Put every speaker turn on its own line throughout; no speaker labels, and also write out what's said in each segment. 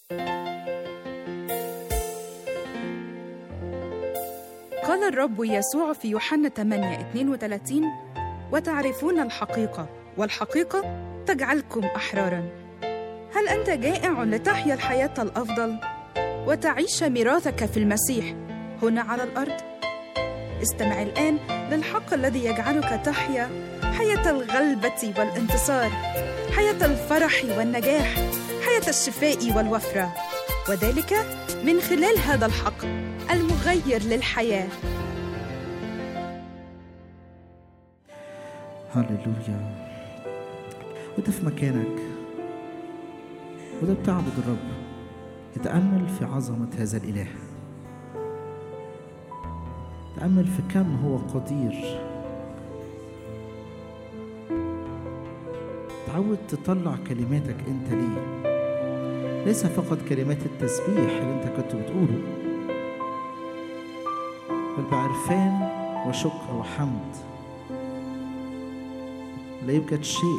قال الرب يسوع في يوحنا 8 32 وتعرفون الحقيقة والحقيقة تجعلكم أحرارا هل أنت جائع لتحيا الحياة الأفضل وتعيش ميراثك في المسيح هنا على الأرض؟ استمع الآن للحق الذي يجعلك تحيا حياة الغلبة والانتصار حياة الفرح والنجاح حياة الشفاء والوفرة وذلك من خلال هذا الحق المغير للحياة
هللويا وانت في مكانك وده بتعبد الرب اتأمل في عظمة هذا الإله تأمل في كم هو قدير تعود تطلع كلماتك انت ليه ليس فقط كلمات التسبيح اللي انت كنت بتقوله بل بعرفان وشكر وحمد لا يوجد شيء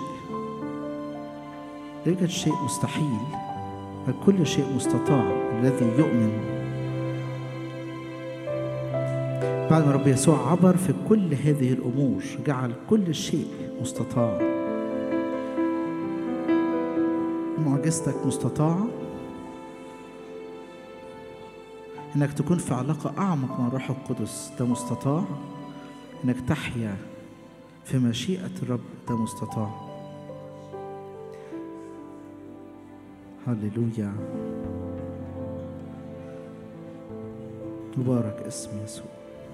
لا يوجد شيء مستحيل بل كل شيء مستطاع الذي يؤمن بعد ما رب يسوع عبر في كل هذه الامور جعل كل شيء مستطاع معجزتك مستطاعه انك تكون في علاقه اعمق مع الروح القدس ده مستطاع انك تحيا في مشيئه الرب ده مستطاع هللويا مبارك اسم يسوع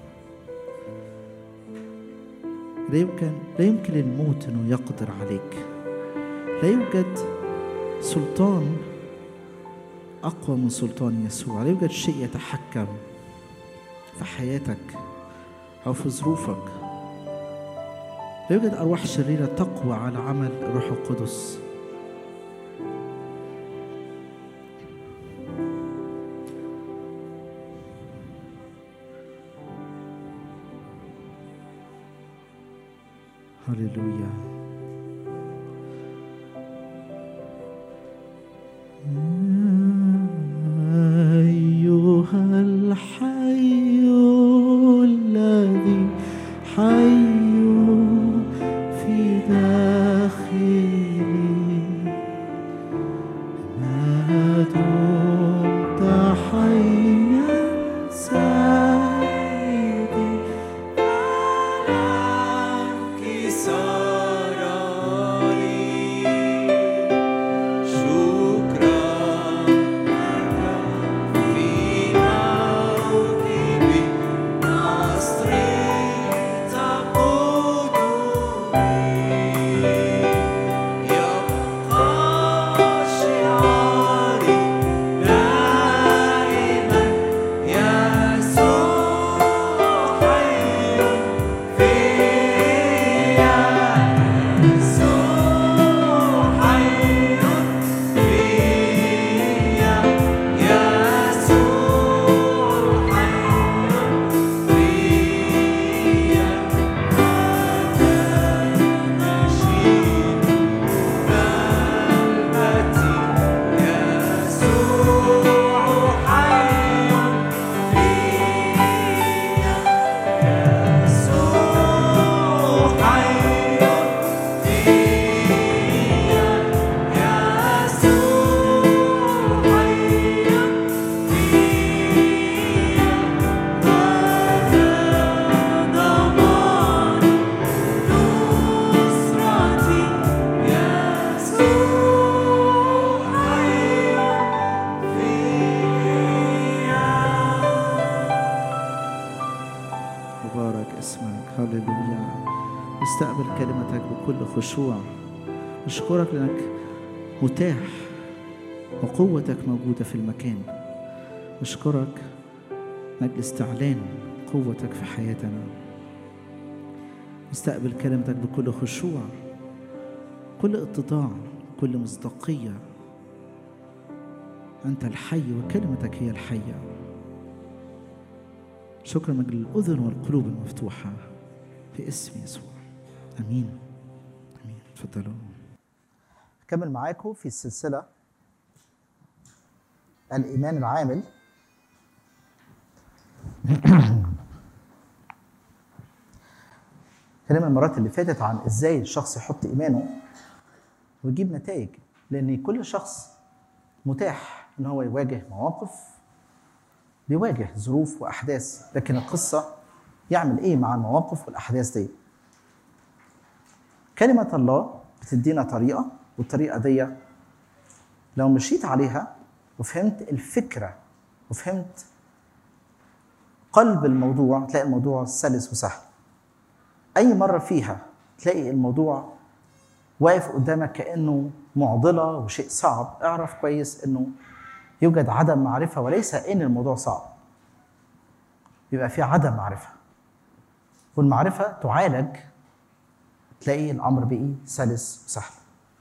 لا يمكن لا يمكن للموت انه يقدر عليك لا يوجد سلطان اقوى من سلطان يسوع لا يوجد شيء يتحكم في حياتك او في ظروفك لا يوجد ارواح شريره تقوى على عمل الروح القدس هللويا أيها الحي الذي حي في داخلي ما دمت حيا سيدي مبارك اسمك هللويا استقبل كلمتك بكل خشوع أشكرك لأنك متاح وقوتك موجودة في المكان أشكرك من أجل استعلان قوتك في حياتنا استقبل كلمتك بكل خشوع كل اتضاع كل مصداقية أنت الحي وكلمتك هي الحية شكرا من أجل الأذن والقلوب المفتوحة في اسم يسوع أمين أمين تفضلوا
كمل معاكم في السلسلة
الايمان العامل كلام المرات اللي فاتت عن ازاي الشخص يحط ايمانه ويجيب نتائج لان كل شخص متاح ان هو يواجه مواقف بيواجه ظروف واحداث لكن القصه يعمل ايه مع المواقف والاحداث دي كلمه الله بتدينا طريقه والطريقه دي لو مشيت عليها وفهمت الفكره وفهمت قلب الموضوع تلاقي الموضوع سلس وسهل اي مره فيها تلاقي الموضوع واقف قدامك كانه معضله وشيء صعب اعرف كويس انه يوجد عدم معرفه وليس ان الموضوع صعب بيبقى في عدم معرفه والمعرفه تعالج تلاقي الامر بقي سلس وسهل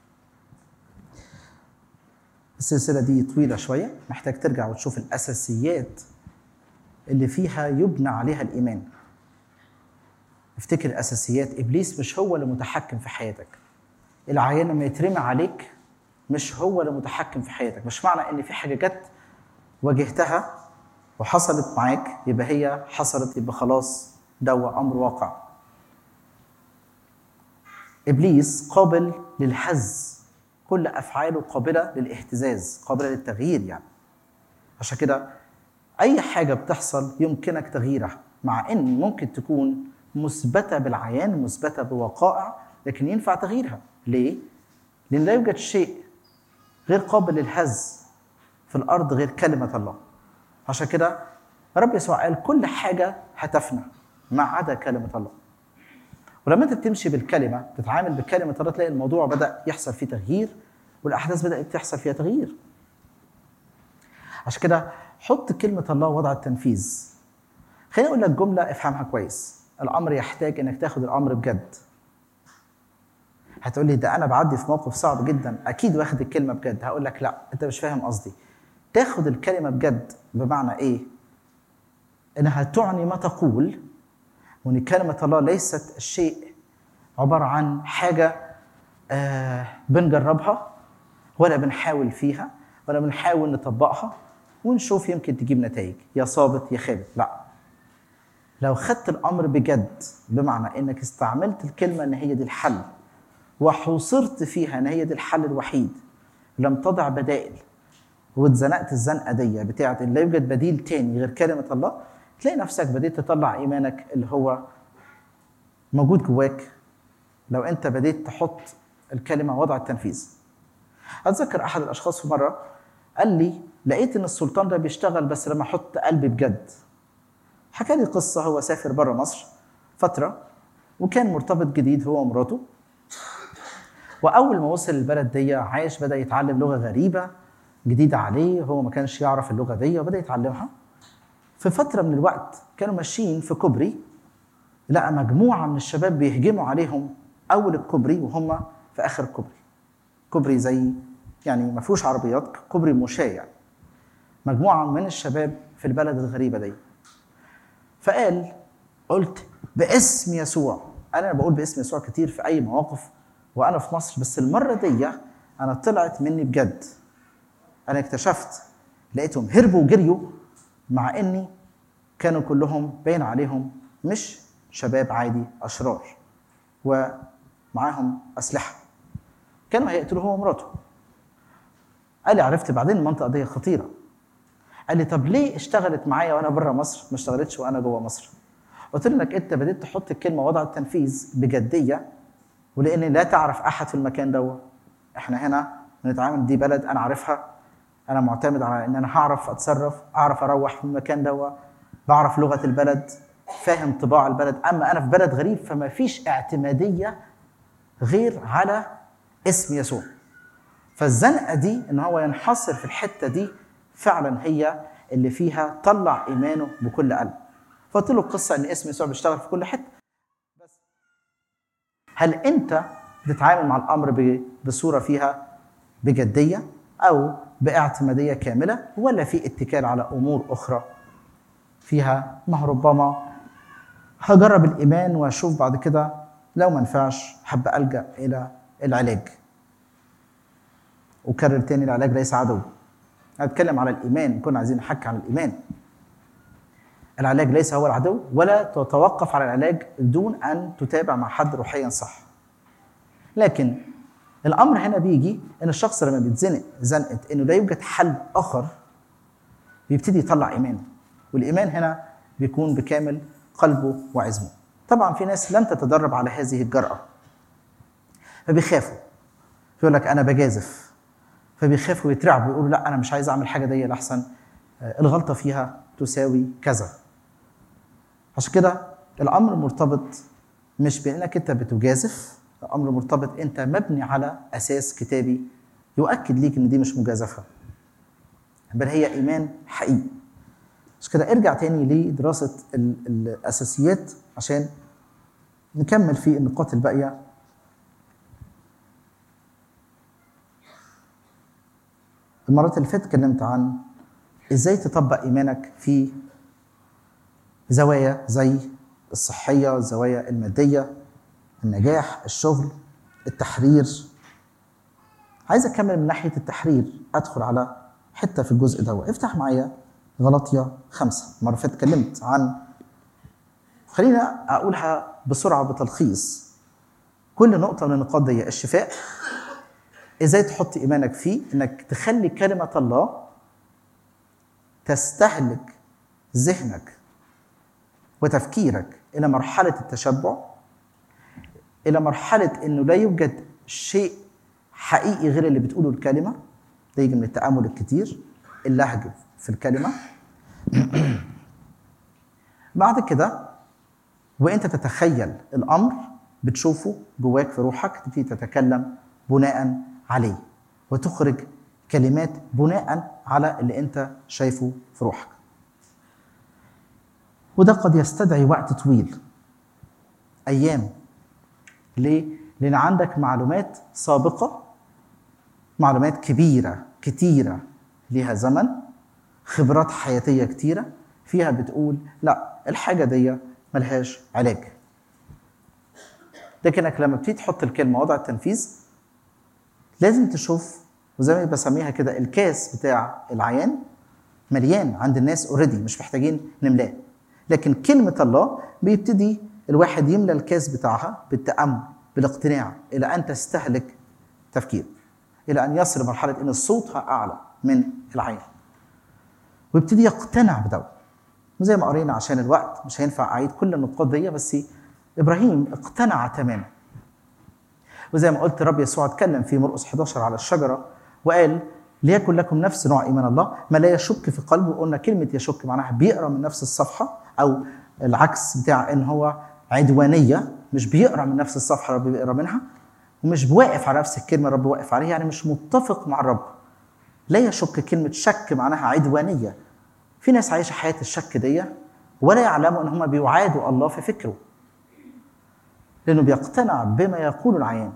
السلسله دي طويله شويه محتاج ترجع وتشوف الاساسيات اللي فيها يبنى عليها الايمان افتكر الاساسيات ابليس مش هو اللي متحكم في حياتك العيان لما يترمي عليك مش هو اللي متحكم في حياتك مش معنى ان في حاجه جت واجهتها وحصلت معاك يبقى هي حصلت يبقى خلاص ده امر واقع ابليس قابل للهز كل افعاله قابله للاهتزاز قابله للتغيير يعني عشان كده اي حاجه بتحصل يمكنك تغييرها مع ان ممكن تكون مثبته بالعيان مثبته بوقائع لكن ينفع تغييرها ليه لان لا يوجد شيء غير قابل للهز في الارض غير كلمه الله عشان كده رب يسوع قال كل حاجه هتفنى ما عدا كلمه الله ولما انت بتمشي بالكلمه تتعامل بكلمه الله تلاقي الموضوع بدا يحصل فيه تغيير والاحداث بدات تحصل فيها تغيير عشان كده حط كلمه الله وضع التنفيذ خليني اقول لك جمله افهمها كويس الامر يحتاج انك تاخد الامر بجد هتقول لي ده انا بعدي في موقف صعب جدا اكيد واخد الكلمه بجد هقول لك لا انت مش فاهم قصدي تاخد الكلمه بجد بمعنى ايه انها تعني ما تقول وان كلمه الله ليست الشيء عباره عن حاجه آه بنجربها ولا بنحاول فيها ولا بنحاول نطبقها ونشوف يمكن تجيب نتائج يا صابت يا خابت لا لو خدت الامر بجد بمعنى انك استعملت الكلمه ان هي دي الحل وحوصرت فيها ان هي دي الحل الوحيد لم تضع بدائل واتزنقت الزنقه دي بتاعت ان لا يوجد بديل تاني غير كلمه الله تلاقي نفسك بديت تطلع ايمانك اللي هو موجود جواك لو انت بديت تحط الكلمه وضع التنفيذ اتذكر احد الاشخاص في مره قال لي لقيت ان السلطان ده بيشتغل بس لما احط قلبي بجد حكى لي قصه هو سافر بره مصر فتره وكان مرتبط جديد هو ومراته واول ما وصل البلد دي عايش بدا يتعلم لغه غريبه جديده عليه هو ما كانش يعرف اللغه دي وبدا يتعلمها في فتره من الوقت كانوا ماشيين في كوبري لقى مجموعه من الشباب بيهجموا عليهم اول الكوبري وهم في اخر الكوبري كوبري زي يعني ما فيهوش عربيات كوبري مشاة يعني مجموعه من الشباب في البلد الغريبه دي فقال قلت باسم يسوع انا بقول باسم يسوع كتير في اي مواقف وانا في مصر بس المره دي انا طلعت مني بجد انا اكتشفت لقيتهم هربوا وجريوا مع اني كانوا كلهم باين عليهم مش شباب عادي اشرار ومعاهم اسلحه كانوا هيقتلوا هو ومراته قال لي عرفت بعدين المنطقه دي خطيره قال لي طب ليه اشتغلت معايا وانا بره مصر ما اشتغلتش وانا جوه مصر قلت له انك انت بديت تحط الكلمه وضع التنفيذ بجديه ولان لا تعرف احد في المكان ده احنا هنا بنتعامل دي بلد انا عارفها انا معتمد على ان انا هعرف اتصرف اعرف اروح في المكان ده بعرف لغه البلد فاهم طباع البلد اما انا في بلد غريب فما فيش اعتماديه غير على اسم يسوع فالزنقه دي ان هو ينحصر في الحته دي فعلا هي اللي فيها طلع ايمانه بكل قلب فقلت له القصه ان اسم يسوع بيشتغل في كل حته بس هل انت بتتعامل مع الامر بصوره فيها بجديه او باعتماديه كامله ولا في اتكال على امور اخرى فيها ما ربما هجرب الايمان واشوف بعد كده لو ما نفعش حابة الجا الى العلاج وكرر تاني العلاج ليس عدو هنتكلم على الايمان كنا عايزين نحكي عن الايمان العلاج ليس هو العدو ولا تتوقف على العلاج بدون ان تتابع مع حد روحيا صح لكن الامر هنا بيجي ان الشخص لما بيتزنق زنقه انه لا يوجد حل اخر بيبتدي يطلع ايمان والايمان هنا بيكون بكامل قلبه وعزمه طبعا في ناس لم تتدرب على هذه الجرأة فبيخافوا يقول لك انا بجازف فبيخافوا يترعبوا يقولوا لا انا مش عايز اعمل حاجه دي لحسن آه، الغلطه فيها تساوي كذا عشان كده الامر مرتبط مش بانك انت بتجازف الامر مرتبط انت مبني على اساس كتابي يؤكد ليك ان دي مش مجازفه بل هي ايمان حقيقي عشان كده ارجع تاني لدراسه ال- الاساسيات عشان نكمل في النقاط الباقيه المرات اللي فاتت اتكلمت عن ازاي تطبق ايمانك في زوايا زي الصحيه الزوايا الماديه النجاح الشغل التحرير عايز اكمل من ناحيه التحرير ادخل على حته في الجزء ده افتح معايا غلطية خمسة مرة فاتت اتكلمت عن خلينا أقولها بسرعة بتلخيص كل نقطة من النقاط دي الشفاء ازاي تحط ايمانك فيه انك تخلي كلمة الله تستهلك ذهنك وتفكيرك الى مرحلة التشبع الى مرحلة انه لا يوجد شيء حقيقي غير اللي بتقوله الكلمة ده يجي من التأمل الكتير اللهج في الكلمة بعد كده وانت تتخيل الامر بتشوفه جواك في روحك تبتدي تتكلم بناء عليه وتخرج كلمات بناء على اللي انت شايفه في روحك وده قد يستدعي وقت طويل ايام ليه لان عندك معلومات سابقه معلومات كبيره كتيره ليها زمن خبرات حياتيه كتيره فيها بتقول لا الحاجه دي ملهاش علاج لكنك لما بتيجي تحط الكلمه وضع التنفيذ لازم تشوف وزي ما بسميها كده الكاس بتاع العيان مليان عند الناس اوريدي مش محتاجين نملاه لكن كلمه الله بيبتدي الواحد يملى الكاس بتاعها بالتامل بالاقتناع الى ان تستهلك تفكير الى ان يصل مرحله ان صوتها اعلى من العين ويبتدي يقتنع بده وزي ما قرينا عشان الوقت مش هينفع اعيد كل النقاط دي بس ابراهيم اقتنع تماما وزي ما قلت الرب يسوع اتكلم في مرقس 11 على الشجره وقال ليكن لكم نفس نوع ايمان الله ما لا يشك في قلبه قلنا كلمه يشك معناها بيقرا من نفس الصفحه او العكس بتاع ان هو عدوانيه مش بيقرا من نفس الصفحه الرب بيقرا منها ومش بواقف على نفس الكلمه الرب واقف عليها يعني مش متفق مع الرب لا يشك كلمه شك معناها عدوانيه في ناس عايشه حياه الشك دي ولا يعلموا ان هم بيعادوا الله في فكره لانه بيقتنع بما يقول العيان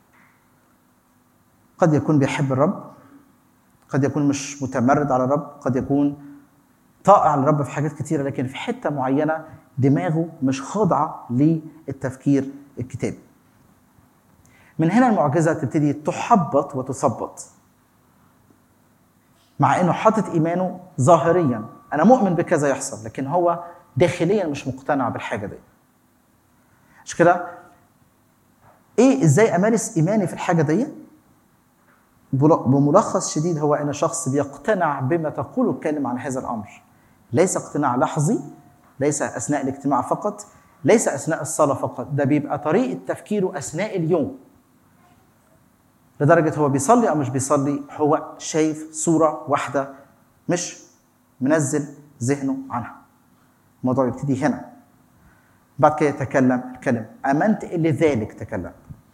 قد يكون بيحب الرب قد يكون مش متمرد على الرب قد يكون طائع للرب في حاجات كتيرة لكن في حتة معينة دماغه مش خاضعة للتفكير الكتابي من هنا المعجزة تبتدي تحبط وتثبط مع انه حاطط ايمانه ظاهريا انا مؤمن بكذا يحصل لكن هو داخليا مش مقتنع بالحاجه دي عشان كده ايه ازاي امارس ايماني في الحاجه دي بملخص شديد هو ان شخص بيقتنع بما تقول الكلمه عن هذا الامر ليس اقتناع لحظي ليس اثناء الاجتماع فقط ليس اثناء الصلاه فقط ده بيبقى طريقه تفكيره اثناء اليوم لدرجه هو بيصلي او مش بيصلي هو شايف صوره واحده مش منزل ذهنه عنها الموضوع يبتدي هنا بعد كده يتكلم الكلم امنت لذلك تكلم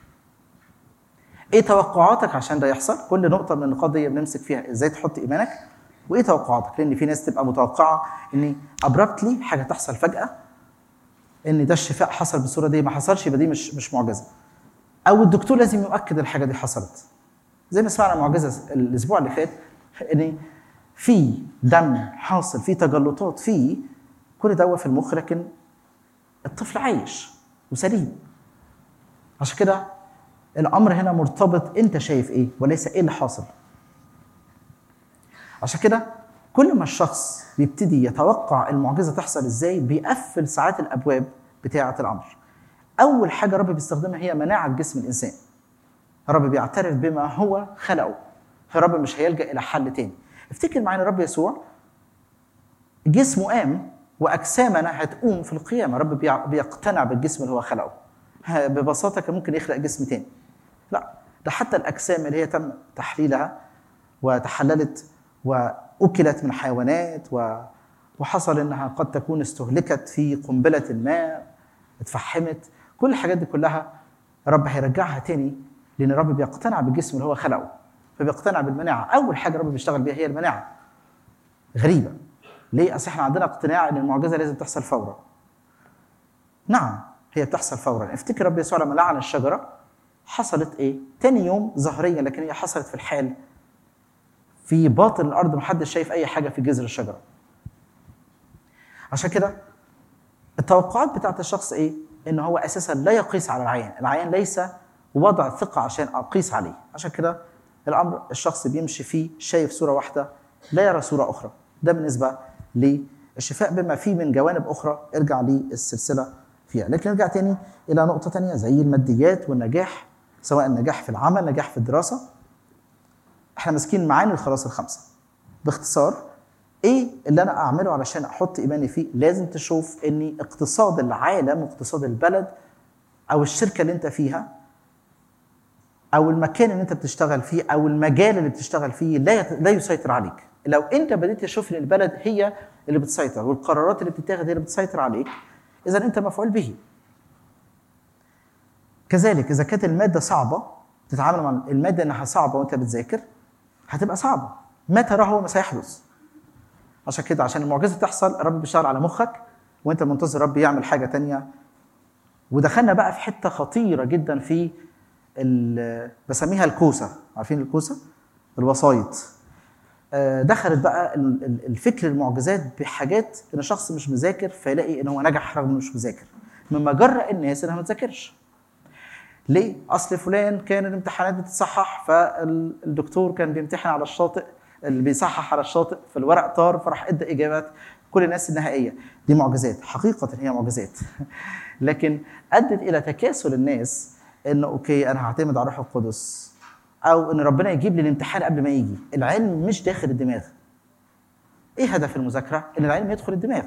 ايه توقعاتك عشان ده يحصل كل نقطه من النقاط دي بنمسك فيها ازاي تحط ايمانك وايه توقعاتك لان في ناس تبقى متوقعه ان ابربتلي حاجه تحصل فجاه ان ده الشفاء حصل بالصوره دي ما حصلش يبقى دي مش مش معجزه او الدكتور لازم يؤكد الحاجه دي حصلت زي ما سمعنا معجزه الاسبوع اللي فات ان في دم حاصل في تجلطات في كل ده في المخ لكن الطفل عايش وسليم عشان كده الامر هنا مرتبط انت شايف ايه وليس ايه اللي حاصل عشان كده كل ما الشخص بيبتدي يتوقع المعجزه تحصل ازاي بيقفل ساعات الابواب بتاعه الامر اول حاجه رب بيستخدمها هي مناعه جسم الانسان الرب بيعترف بما هو خلقه فالرب مش هيلجا الى حل تاني افتكر معانا الرب يسوع جسمه قام واجسامنا هتقوم في القيامه الرب بيع- بيقتنع بالجسم اللي هو خلقه ها، ببساطه كان ممكن يخلق جسم تاني لا ده حتى الاجسام اللي هي تم تحليلها وتحللت واكلت من حيوانات و وحصل انها قد تكون استهلكت في قنبله ما اتفحمت كل الحاجات دي كلها رب هيرجعها تاني لان الرب بيقتنع بالجسم اللي هو خلقه فبيقتنع بالمناعه اول حاجه الرب بيشتغل بيها هي المناعه غريبه ليه اصل احنا عندنا اقتناع ان المعجزه لازم تحصل فورا نعم هي بتحصل فورا افتكر رب يسوع لما لعن الشجره حصلت ايه تاني يوم ظاهريا لكن هي حصلت في الحال في باطن الارض محدش شايف اي حاجه في جذر الشجره عشان كده التوقعات بتاعت الشخص ايه ان هو اساسا لا يقيس على العيان العيان ليس وضع ثقه عشان اقيس عليه عشان كده الامر الشخص بيمشي فيه شايف صوره واحده لا يرى صوره اخرى ده بالنسبه للشفاء بما فيه من جوانب اخرى ارجع للسلسله فيها لكن نرجع تاني الى نقطه تانية زي الماديات والنجاح سواء النجاح في العمل نجاح في الدراسه احنا ماسكين معاني الخلاص الخمسه باختصار ايه اللي انا اعمله علشان احط ايماني فيه لازم تشوف ان اقتصاد العالم واقتصاد البلد او الشركه اللي انت فيها او المكان اللي انت بتشتغل فيه او المجال اللي بتشتغل فيه لا يت- لا يسيطر عليك لو انت بديت تشوف ان البلد هي اللي بتسيطر والقرارات اللي بتتاخد هي اللي بتسيطر عليك اذا انت مفعول به كذلك اذا كانت الماده صعبه تتعامل مع الماده انها صعبه وانت بتذاكر هتبقى صعبه ما تراه هو ما سيحدث عشان كده عشان المعجزه تحصل الرب بيشتغل على مخك وانت منتظر الرب يعمل حاجه تانية ودخلنا بقى في حته خطيره جدا في ال- بسميها الكوسه عارفين الكوسه الوسايط آه، دخلت بقى ال- ال- الفكر المعجزات بحاجات ان شخص مش مذاكر فيلاقي ان هو نجح رغم انه مش مذاكر مما جرأ الناس انها ما تذاكرش ليه؟ اصل فلان كان الامتحانات بتتصحح فالدكتور كان بيمتحن على الشاطئ اللي بيصحح على الشاطئ في الورق طار فراح ادى اجابات كل الناس النهائيه دي معجزات حقيقه هي معجزات لكن ادت الى تكاسل الناس انه اوكي انا هعتمد على الروح القدس او ان ربنا يجيب لي الامتحان قبل ما يجي العلم مش داخل الدماغ ايه هدف المذاكره ان العلم يدخل الدماغ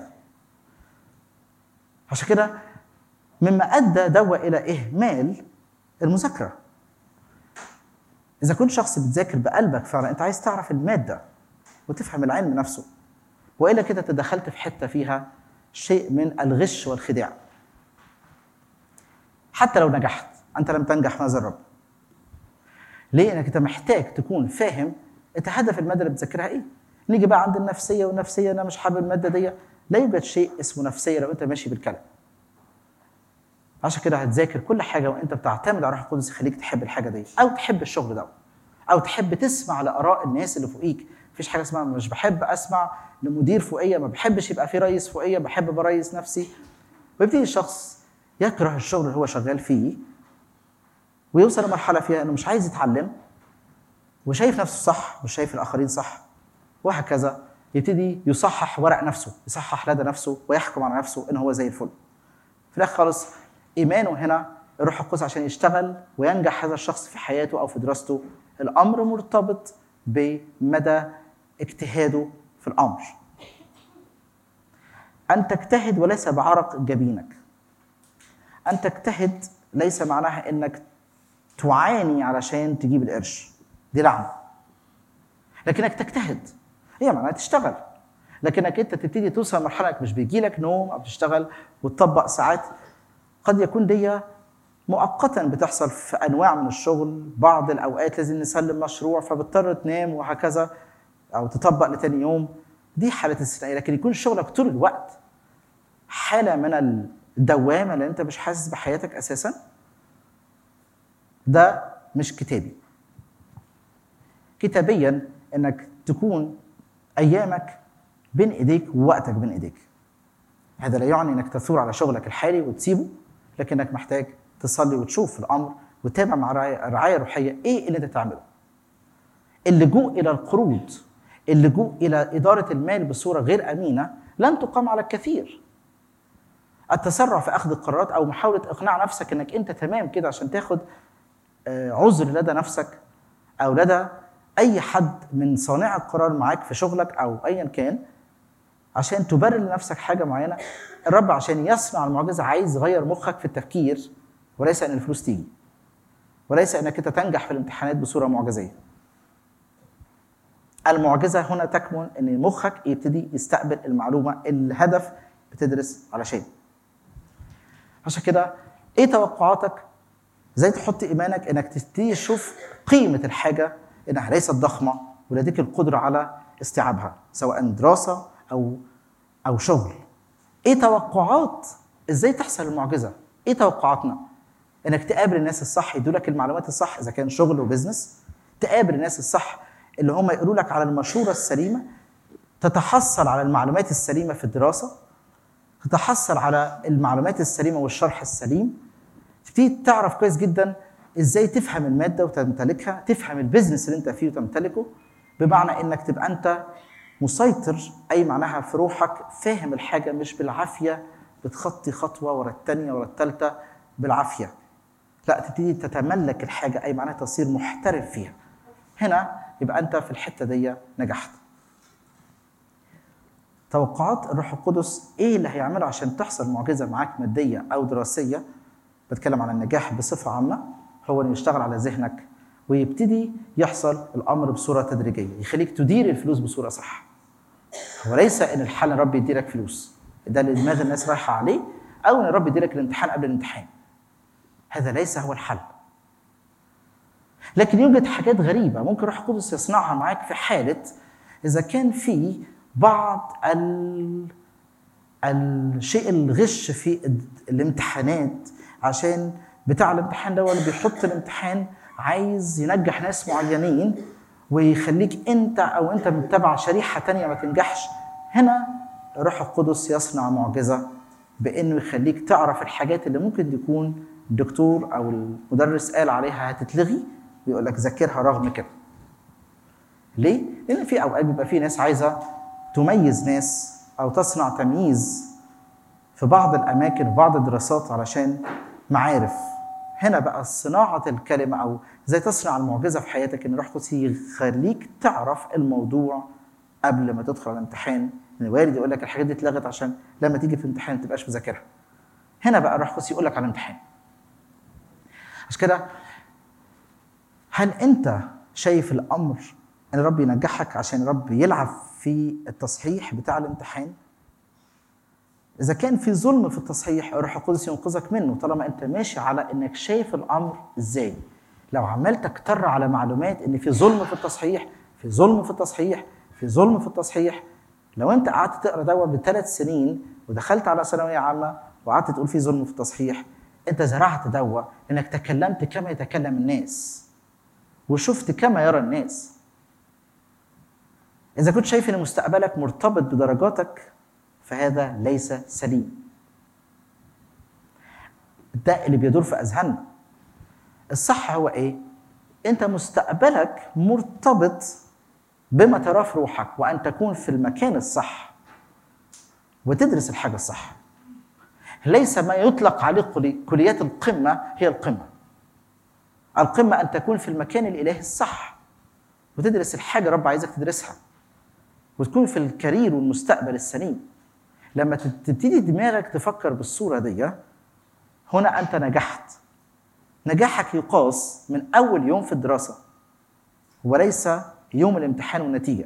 عشان كده مما ادى دوا الى اهمال المذاكره اذا كنت شخص بتذاكر بقلبك فعلا انت عايز تعرف الماده وتفهم العلم نفسه والا كده تدخلت في حته فيها شيء من الغش والخداع حتى لو نجحت انت لم تنجح ماذا الرب ليه انك انت محتاج تكون فاهم انت هدف الماده اللي بتذاكرها ايه نيجي بقى عند النفسيه والنفسيه انا مش حابب الماده دي لا يوجد شيء اسمه نفسيه لو انت ماشي بالكلام عشان كده هتذاكر كل حاجه وانت بتعتمد على الروح القدس يخليك تحب الحاجه دي او تحب الشغل ده او تحب تسمع لاراء الناس اللي فوقيك مفيش حاجه اسمها مش بحب اسمع لمدير فوقيه ما بحبش يبقى في رئيس فوقيه بحب بريس نفسي ويبتدي الشخص يكره الشغل اللي هو شغال فيه ويوصل لمرحله فيها انه مش عايز يتعلم وشايف نفسه صح مش شايف الاخرين صح وهكذا يبتدي يصحح ورق نفسه يصحح لدى نفسه ويحكم على نفسه ان هو زي الفل في الاخر خالص ايمانه هنا الروح القدس عشان يشتغل وينجح هذا الشخص في حياته او في دراسته الامر مرتبط بمدى اجتهاده في الامر ان تجتهد وليس بعرق جبينك ان تجتهد ليس معناها انك تعاني علشان تجيب القرش دي لعنه لكنك تجتهد هي معناها تشتغل لكنك انت تبتدي توصل لمرحله انك مش بيجي لك نوم او بتشتغل وتطبق ساعات قد يكون دي مؤقتا بتحصل في انواع من الشغل بعض الاوقات لازم نسلم مشروع فبتضطر تنام وهكذا او تطبق لتاني يوم دي حاله استثنائيه لكن يكون شغلك طول الوقت حاله من الدوامه اللي انت مش حاسس بحياتك اساسا ده مش كتابي كتابيا انك تكون ايامك بين ايديك ووقتك بين ايديك هذا لا يعني انك تثور على شغلك الحالي وتسيبه لكنك محتاج تصلي وتشوف الامر وتتابع مع رعايه رعاية روحيه ايه اللي انت تعمله اللجوء الى القروض اللجوء الى اداره المال بصوره غير امينه لن تقام على الكثير التسرع في اخذ القرارات او محاوله اقناع نفسك انك انت تمام كده عشان تاخد آه، عذر لدى نفسك او لدى اي حد من صانع القرار معاك في شغلك او ايا كان عشان تبرر لنفسك حاجه معينه الرب عشان يصنع المعجزه عايز يغير مخك في التفكير وليس ان الفلوس تيجي وليس انك انت تنجح في الامتحانات بصوره معجزيه المعجزه هنا تكمن ان مخك يبتدي يستقبل المعلومه الهدف بتدرس علشان عشان كده ايه توقعاتك ازاي تحط ايمانك انك تبتدي تشوف قيمه الحاجه انها ليست ضخمه ولديك القدره على استيعابها سواء دراسه او او شغل ايه توقعات ازاي تحصل المعجزه ايه توقعاتنا انك تقابل الناس الصح يدوا لك المعلومات الصح اذا كان شغل وبزنس تقابل الناس الصح اللي هم يقولوا لك على المشوره السليمه تتحصل على المعلومات السليمه في الدراسه تتحصل على المعلومات السليمه والشرح السليم تبتدي تعرف كويس جدا ازاي تفهم الماده وتمتلكها تفهم البيزنس اللي انت فيه وتمتلكه بمعنى انك تبقى انت مسيطر اي معناها في روحك فاهم الحاجه مش بالعافيه بتخطي خطوه ورا الثانيه ورا الثالثه بالعافيه لا تبتدي تتملك الحاجه اي معناها تصير محترف فيها هنا يبقى انت في الحته دي نجحت توقعات الروح القدس ايه اللي هيعمله عشان تحصل معجزه معاك ماديه او دراسيه بتكلم عن النجاح بصفه عامه هو انه يشتغل على ذهنك ويبتدي يحصل الامر بصوره تدريجيه يخليك تدير الفلوس بصوره صح وليس ان الحل ان الرب يديلك فلوس ده اللي دماغ الناس رايحه عليه او ان الرب يديلك الامتحان قبل الامتحان هذا ليس هو الحل لكن يوجد حاجات غريبه ممكن روح القدس يصنعها معاك في حاله اذا كان في بعض ال... الشيء الغش في الامتحانات عشان بتاع الامتحان ده اللي بيحط الامتحان عايز ينجح ناس معينين ويخليك انت او انت متبع شريحه تانية ما تنجحش هنا الروح القدس يصنع معجزه بانه يخليك تعرف الحاجات اللي ممكن تكون الدكتور او المدرس قال عليها هتتلغي ويقول لك ذاكرها رغم كده ليه؟ لان في اوقات بيبقى في ناس عايزه تميز ناس او تصنع تمييز في بعض الاماكن في بعض الدراسات علشان معارف هنا بقى صناعه الكلمه او ازاي تصنع المعجزه في حياتك ان الروح القدس يخليك تعرف الموضوع قبل ما تدخل على الامتحان ان الوالد يقول لك الحاجات دي اتلغت عشان لما تيجي في الامتحان ما تبقاش مذاكرها هنا بقى الروح القدس يقول لك على الامتحان عشان كده هل انت شايف الامر ان الرب ينجحك عشان الرب يلعب في التصحيح بتاع الامتحان اذا كان في ظلم في التصحيح الروح القدس ينقذك منه طالما انت ماشي على انك شايف الامر ازاي لو عمال تكتر على معلومات ان في ظلم في التصحيح في ظلم في التصحيح في ظلم في التصحيح لو انت قعدت تقرا دوت بثلاث سنين ودخلت على ثانويه عامه وقعدت تقول في ظلم في التصحيح انت زرعت دوا انك تكلمت كما يتكلم الناس وشفت كما يرى الناس اذا كنت شايف ان مستقبلك مرتبط بدرجاتك فهذا ليس سليم ده اللي بيدور في اذهاننا الصح هو ايه انت مستقبلك مرتبط بما تراه في روحك وان تكون في المكان الصح وتدرس الحاجه الصح ليس ما يطلق عليه كليات القمه هي القمه القمه ان تكون في المكان الالهي الصح وتدرس الحاجه رب عايزك تدرسها وتكون في الكارير والمستقبل السليم لما تبتدي دماغك تفكر بالصوره دي هنا انت نجحت نجاحك يقاس من اول يوم في الدراسه وليس يوم الامتحان والنتيجه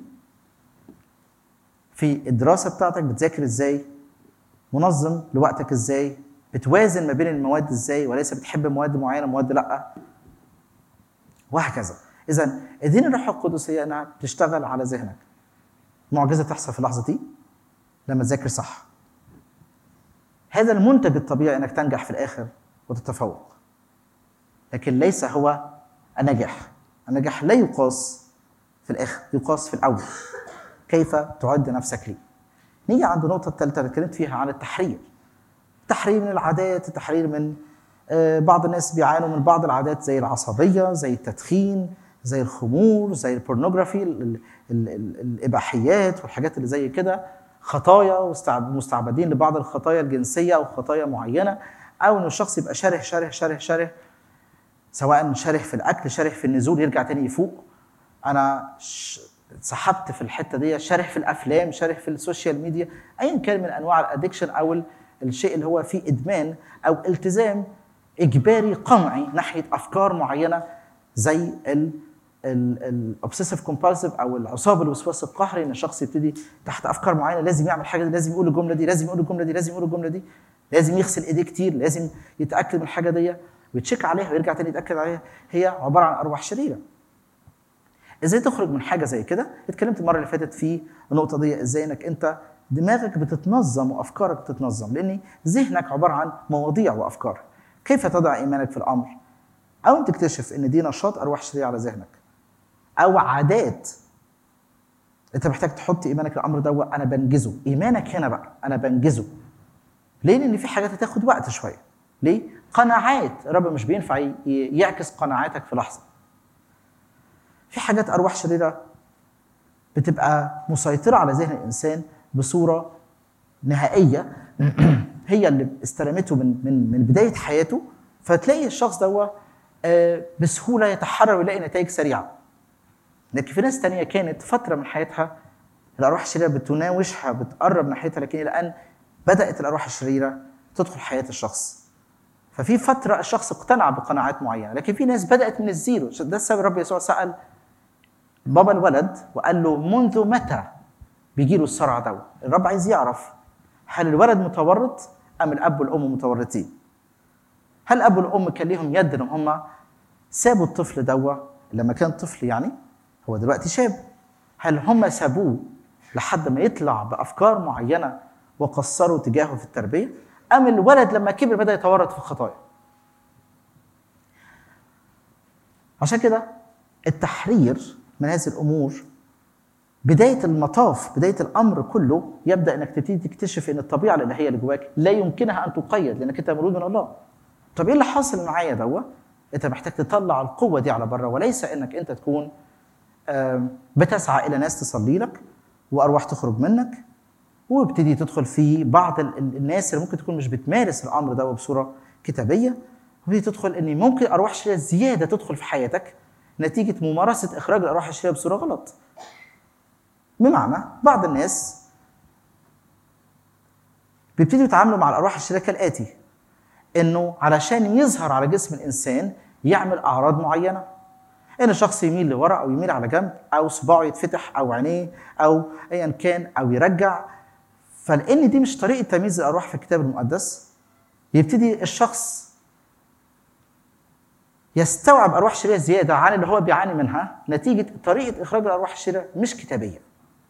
في الدراسه بتاعتك بتذاكر ازاي منظم لوقتك ازاي بتوازن ما بين المواد ازاي وليس بتحب مواد معينه مواد لا وهكذا اذا اذن الروح القدس هي انها تشتغل على ذهنك معجزه تحصل في اللحظه دي لما تذاكر صح هذا المنتج الطبيعي انك تنجح في الاخر وتتفوق لكن ليس هو النجاح النجاح لا يقاس في الاخر يقاس في الاول كيف تعد نفسك ليه نيجي عند النقطه الثالثه اللي اتكلمت فيها عن التحرير التحرير من العادات التحرير من بعض الناس بيعانوا من بعض العادات زي العصبيه زي التدخين زي الخمور زي البورنوجرافي ال- ال- ال- ال- الاباحيات والحاجات اللي زي كده خطايا واستعب- مستعبدين لبعض الخطايا الجنسيه او خطايا معينه او ان الشخص يبقى شره شره شره شره سواء شره في الاكل شره في النزول يرجع تاني يفوق انا ش- اتسحبت في الحته دي شره في الافلام شره في السوشيال ميديا ايا كان من انواع الادكشن او ال- الشيء اللي هو فيه ادمان او التزام اجباري قمعي ناحيه افكار معينه زي ال الاوبسيسيف كومبالسيف او العصاب الوسواس القهري ان الشخص يبتدي تحت افكار معينه لازم يعمل حاجه دي لازم يقول الجمله دي لازم يقول الجمله دي لازم يقول الجمله دي لازم يغسل ايديه كتير لازم يتاكد من الحاجه دي ويتشيك عليها ويرجع تاني يتاكد عليها هي عباره عن ارواح شريره ازاي تخرج من حاجه زي كده اتكلمت المره اللي فاتت في النقطه دي ازاي انك انت دماغك بتتنظم وافكارك بتتنظم لان ذهنك عباره عن مواضيع وافكار كيف تضع ايمانك في الامر او تكتشف ان دي نشاط ارواح شريره على ذهنك او عادات انت محتاج تحط ايمانك في الامر ده انا بنجزه ايمانك هنا بقى انا بنجزه ليه لان في حاجات هتاخد وقت شويه ليه قناعات الرب مش بينفع ي- يعكس قناعاتك في لحظه في حاجات ارواح شريره بتبقى مسيطره على ذهن الانسان بصوره نهائيه هي اللي استلمته من من من بدايه حياته فتلاقي الشخص ده بسهوله يتحرر ويلاقي نتائج سريعه لكن في ناس تانية كانت فترة من حياتها الأرواح الشريرة بتناوشها بتقرب ناحيتها لكن إلى أن بدأت الأرواح الشريرة تدخل حياة الشخص ففي فترة الشخص اقتنع بقناعات معينة لكن في ناس بدأت من الزيرو ده السبب رب يسوع سأل بابا الولد وقال له منذ متى بيجي له الصرع ده الرب عايز يعرف هل الولد متورط أم الأب والأم متورطين هل الأب والأم كان ليهم يد إن هم سابوا الطفل دوا لما كان طفل يعني هو دلوقتي شاب هل هم سابوه لحد ما يطلع بافكار معينه وقصروا تجاهه في التربيه ام الولد لما كبر بدا يتورط في الخطايا عشان كده التحرير من هذه الامور بدايه المطاف بدايه الامر كله يبدا انك تبتدي تكتشف ان الطبيعه الالهيه اللي جواك لا يمكنها ان تقيد لانك انت مولود من الله طب ايه اللي حاصل معايا دوا انت محتاج تطلع القوه دي على بره وليس انك انت تكون بتسعى الى ناس تصلي لك وارواح تخرج منك وابتدي تدخل في بعض الناس اللي ممكن تكون مش بتمارس الامر ده بصوره كتابيه وابتدي تدخل ان ممكن ارواح شريره زياده تدخل في حياتك نتيجه ممارسه اخراج الارواح الشريره بصوره غلط. بمعنى بعض الناس بيبتدوا يتعاملوا مع الارواح الشريره كالاتي انه علشان يظهر على جسم الانسان يعمل اعراض معينه ان الشخص يميل لورا او يميل على جنب او صباعه يتفتح او عينيه او ايا كان او يرجع فلان دي مش طريقه تمييز الارواح في الكتاب المقدس يبتدي الشخص يستوعب ارواح شريره زياده عن اللي هو بيعاني منها نتيجه طريقه اخراج الارواح الشريره مش كتابيه.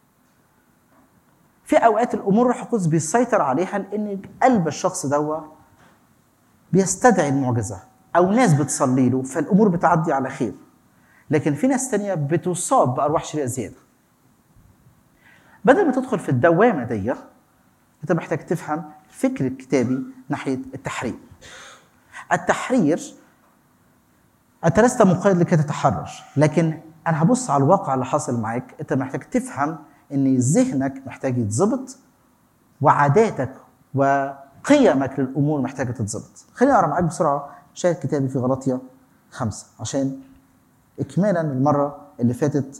في اوقات الامور الروح القدس بيسيطر عليها لان قلب الشخص دوا بيستدعي المعجزه او ناس بتصلي له فالامور بتعدي على خير. لكن في ناس تانية بتصاب بأرواح شريرة زيادة بدل ما تدخل في الدوامة دي أنت محتاج تفهم الفكر الكتابي ناحية التحرير التحرير أنت لست مقيد لكي تتحرر لكن أنا هبص على الواقع اللي حاصل معاك أنت محتاج تفهم إن ذهنك محتاج يتظبط وعاداتك وقيمك للأمور محتاجة تتظبط خليني أقرأ معاك بسرعة شاهد كتابي في غلطية خمسة عشان اكمالا المره اللي فاتت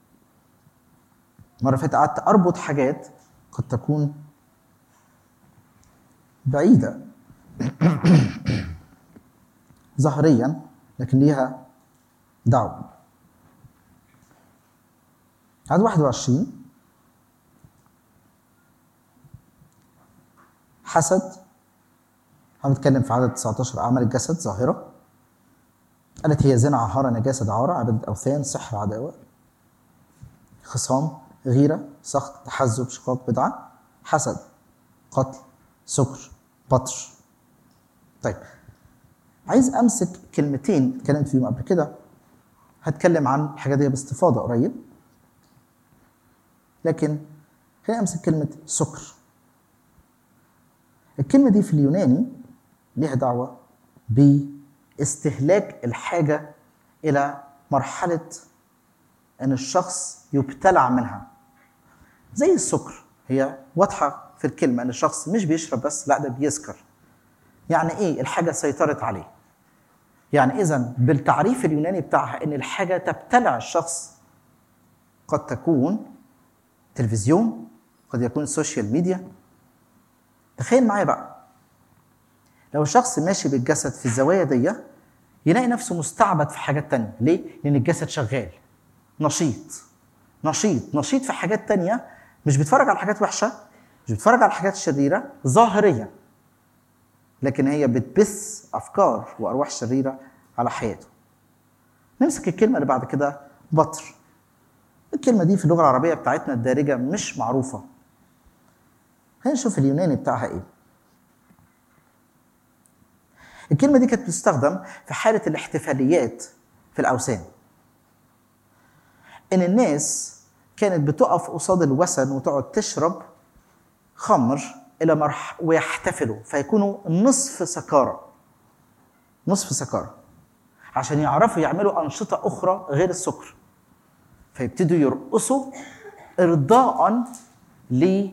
المره اللي فاتت قعدت اربط حاجات قد تكون بعيده ظاهريا لكن ليها دعوه عدد 21 حسد هنتكلم في عدد 19 اعمال الجسد ظاهره قالت هي زنا عهارة نجاسة دعارة عبادة أوثان سحر عداوة خصام غيرة سخط تحزب شقاق بدعة حسد قتل سكر بطش طيب عايز أمسك كلمتين اتكلمت فيهم قبل كده هتكلم عن الحاجة دي باستفاضة قريب لكن خليني أمسك كلمة سكر الكلمة دي في اليوناني ليها دعوة ب استهلاك الحاجة إلى مرحله ان الشخص يبتلع منها زي السكر هي واضحه في الكلمه ان الشخص مش بيشرب بس لا ده بيسكر يعني ايه الحاجه سيطرت عليه يعني اذا بالتعريف اليوناني بتاعها ان الحاجه تبتلع الشخص قد تكون تلفزيون قد يكون السوشيال ميديا تخيل معايا بقى لو الشخص ماشي بالجسد في الزوايا دي يلاقي نفسه مستعبد في حاجات تانية ليه؟ لأن الجسد شغال نشيط نشيط نشيط في حاجات تانية مش بيتفرج على حاجات وحشة مش بيتفرج على حاجات شريرة ظاهرية لكن هي بتبث أفكار وأرواح شريرة على حياته نمسك الكلمة اللي بعد كده بطر الكلمة دي في اللغة العربية بتاعتنا الدارجة مش معروفة خلينا نشوف اليوناني بتاعها ايه الكلمة دي كانت بتستخدم في حالة الاحتفاليات في الأوثان إن الناس كانت بتقف قصاد الوثن وتقعد تشرب خمر إلى مرح ويحتفلوا فيكونوا نصف سكارى نصف سكارى عشان يعرفوا يعملوا أنشطة أخرى غير السكر فيبتدوا يرقصوا إرضاء ل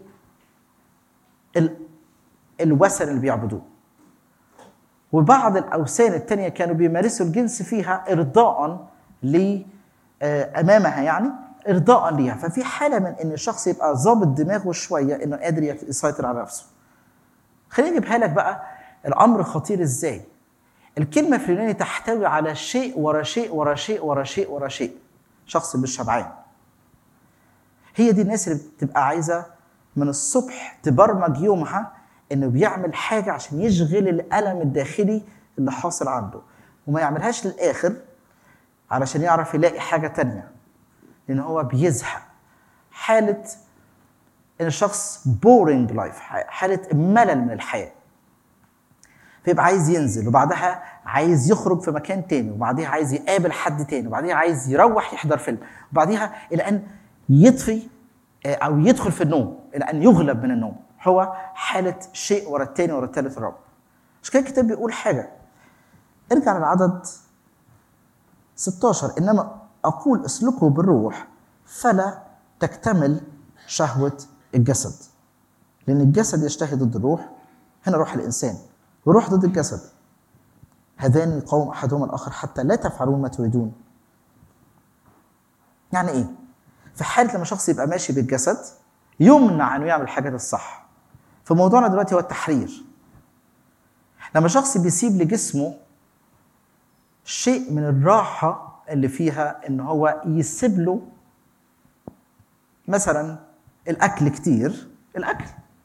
الوثن اللي بيعبدوه وبعض الاوثان التانية كانوا بيمارسوا الجنس فيها ارضاء ل امامها يعني ارضاء ليها ففي حاله من ان الشخص يبقى ظابط دماغه شويه انه قادر يسيطر على نفسه خليني اجيبها لك بقى الامر خطير ازاي الكلمه في اليوناني تحتوي على شيء ورا شيء ورا شيء ورا شيء ورا شيء شخص مش شبعان هي دي الناس اللي بتبقى عايزه من الصبح تبرمج يومها انه بيعمل حاجه عشان يشغل الالم الداخلي اللي حاصل عنده وما يعملهاش للاخر علشان يعرف يلاقي حاجه تانية لان هو بيزهق حاله ان الشخص بورينج لايف حاله ملل من الحياه فيبقى عايز ينزل وبعدها عايز يخرج في مكان تاني وبعديها عايز يقابل حد تاني وبعديها عايز يروح يحضر فيلم وبعديها الى ان يطفي او يدخل في النوم الى ان يغلب من النوم هو حاله شيء ورا الثاني ورا الثالث الرابع مش كده الكتاب بيقول حاجه ارجع للعدد 16 انما اقول اسلكوا بالروح فلا تكتمل شهوه الجسد لان الجسد يشتهي ضد الروح هنا روح الانسان والروح ضد الجسد هذان يقاوم احدهما الاخر حتى لا تفعلون ما تريدون يعني ايه في حاله لما شخص يبقى ماشي بالجسد يمنع انه يعمل الحاجات الصح فموضوعنا دلوقتي هو التحرير لما شخص بيسيب لجسمه شيء من الراحة اللي فيها ان هو يسيب له مثلا الاكل كتير الاكل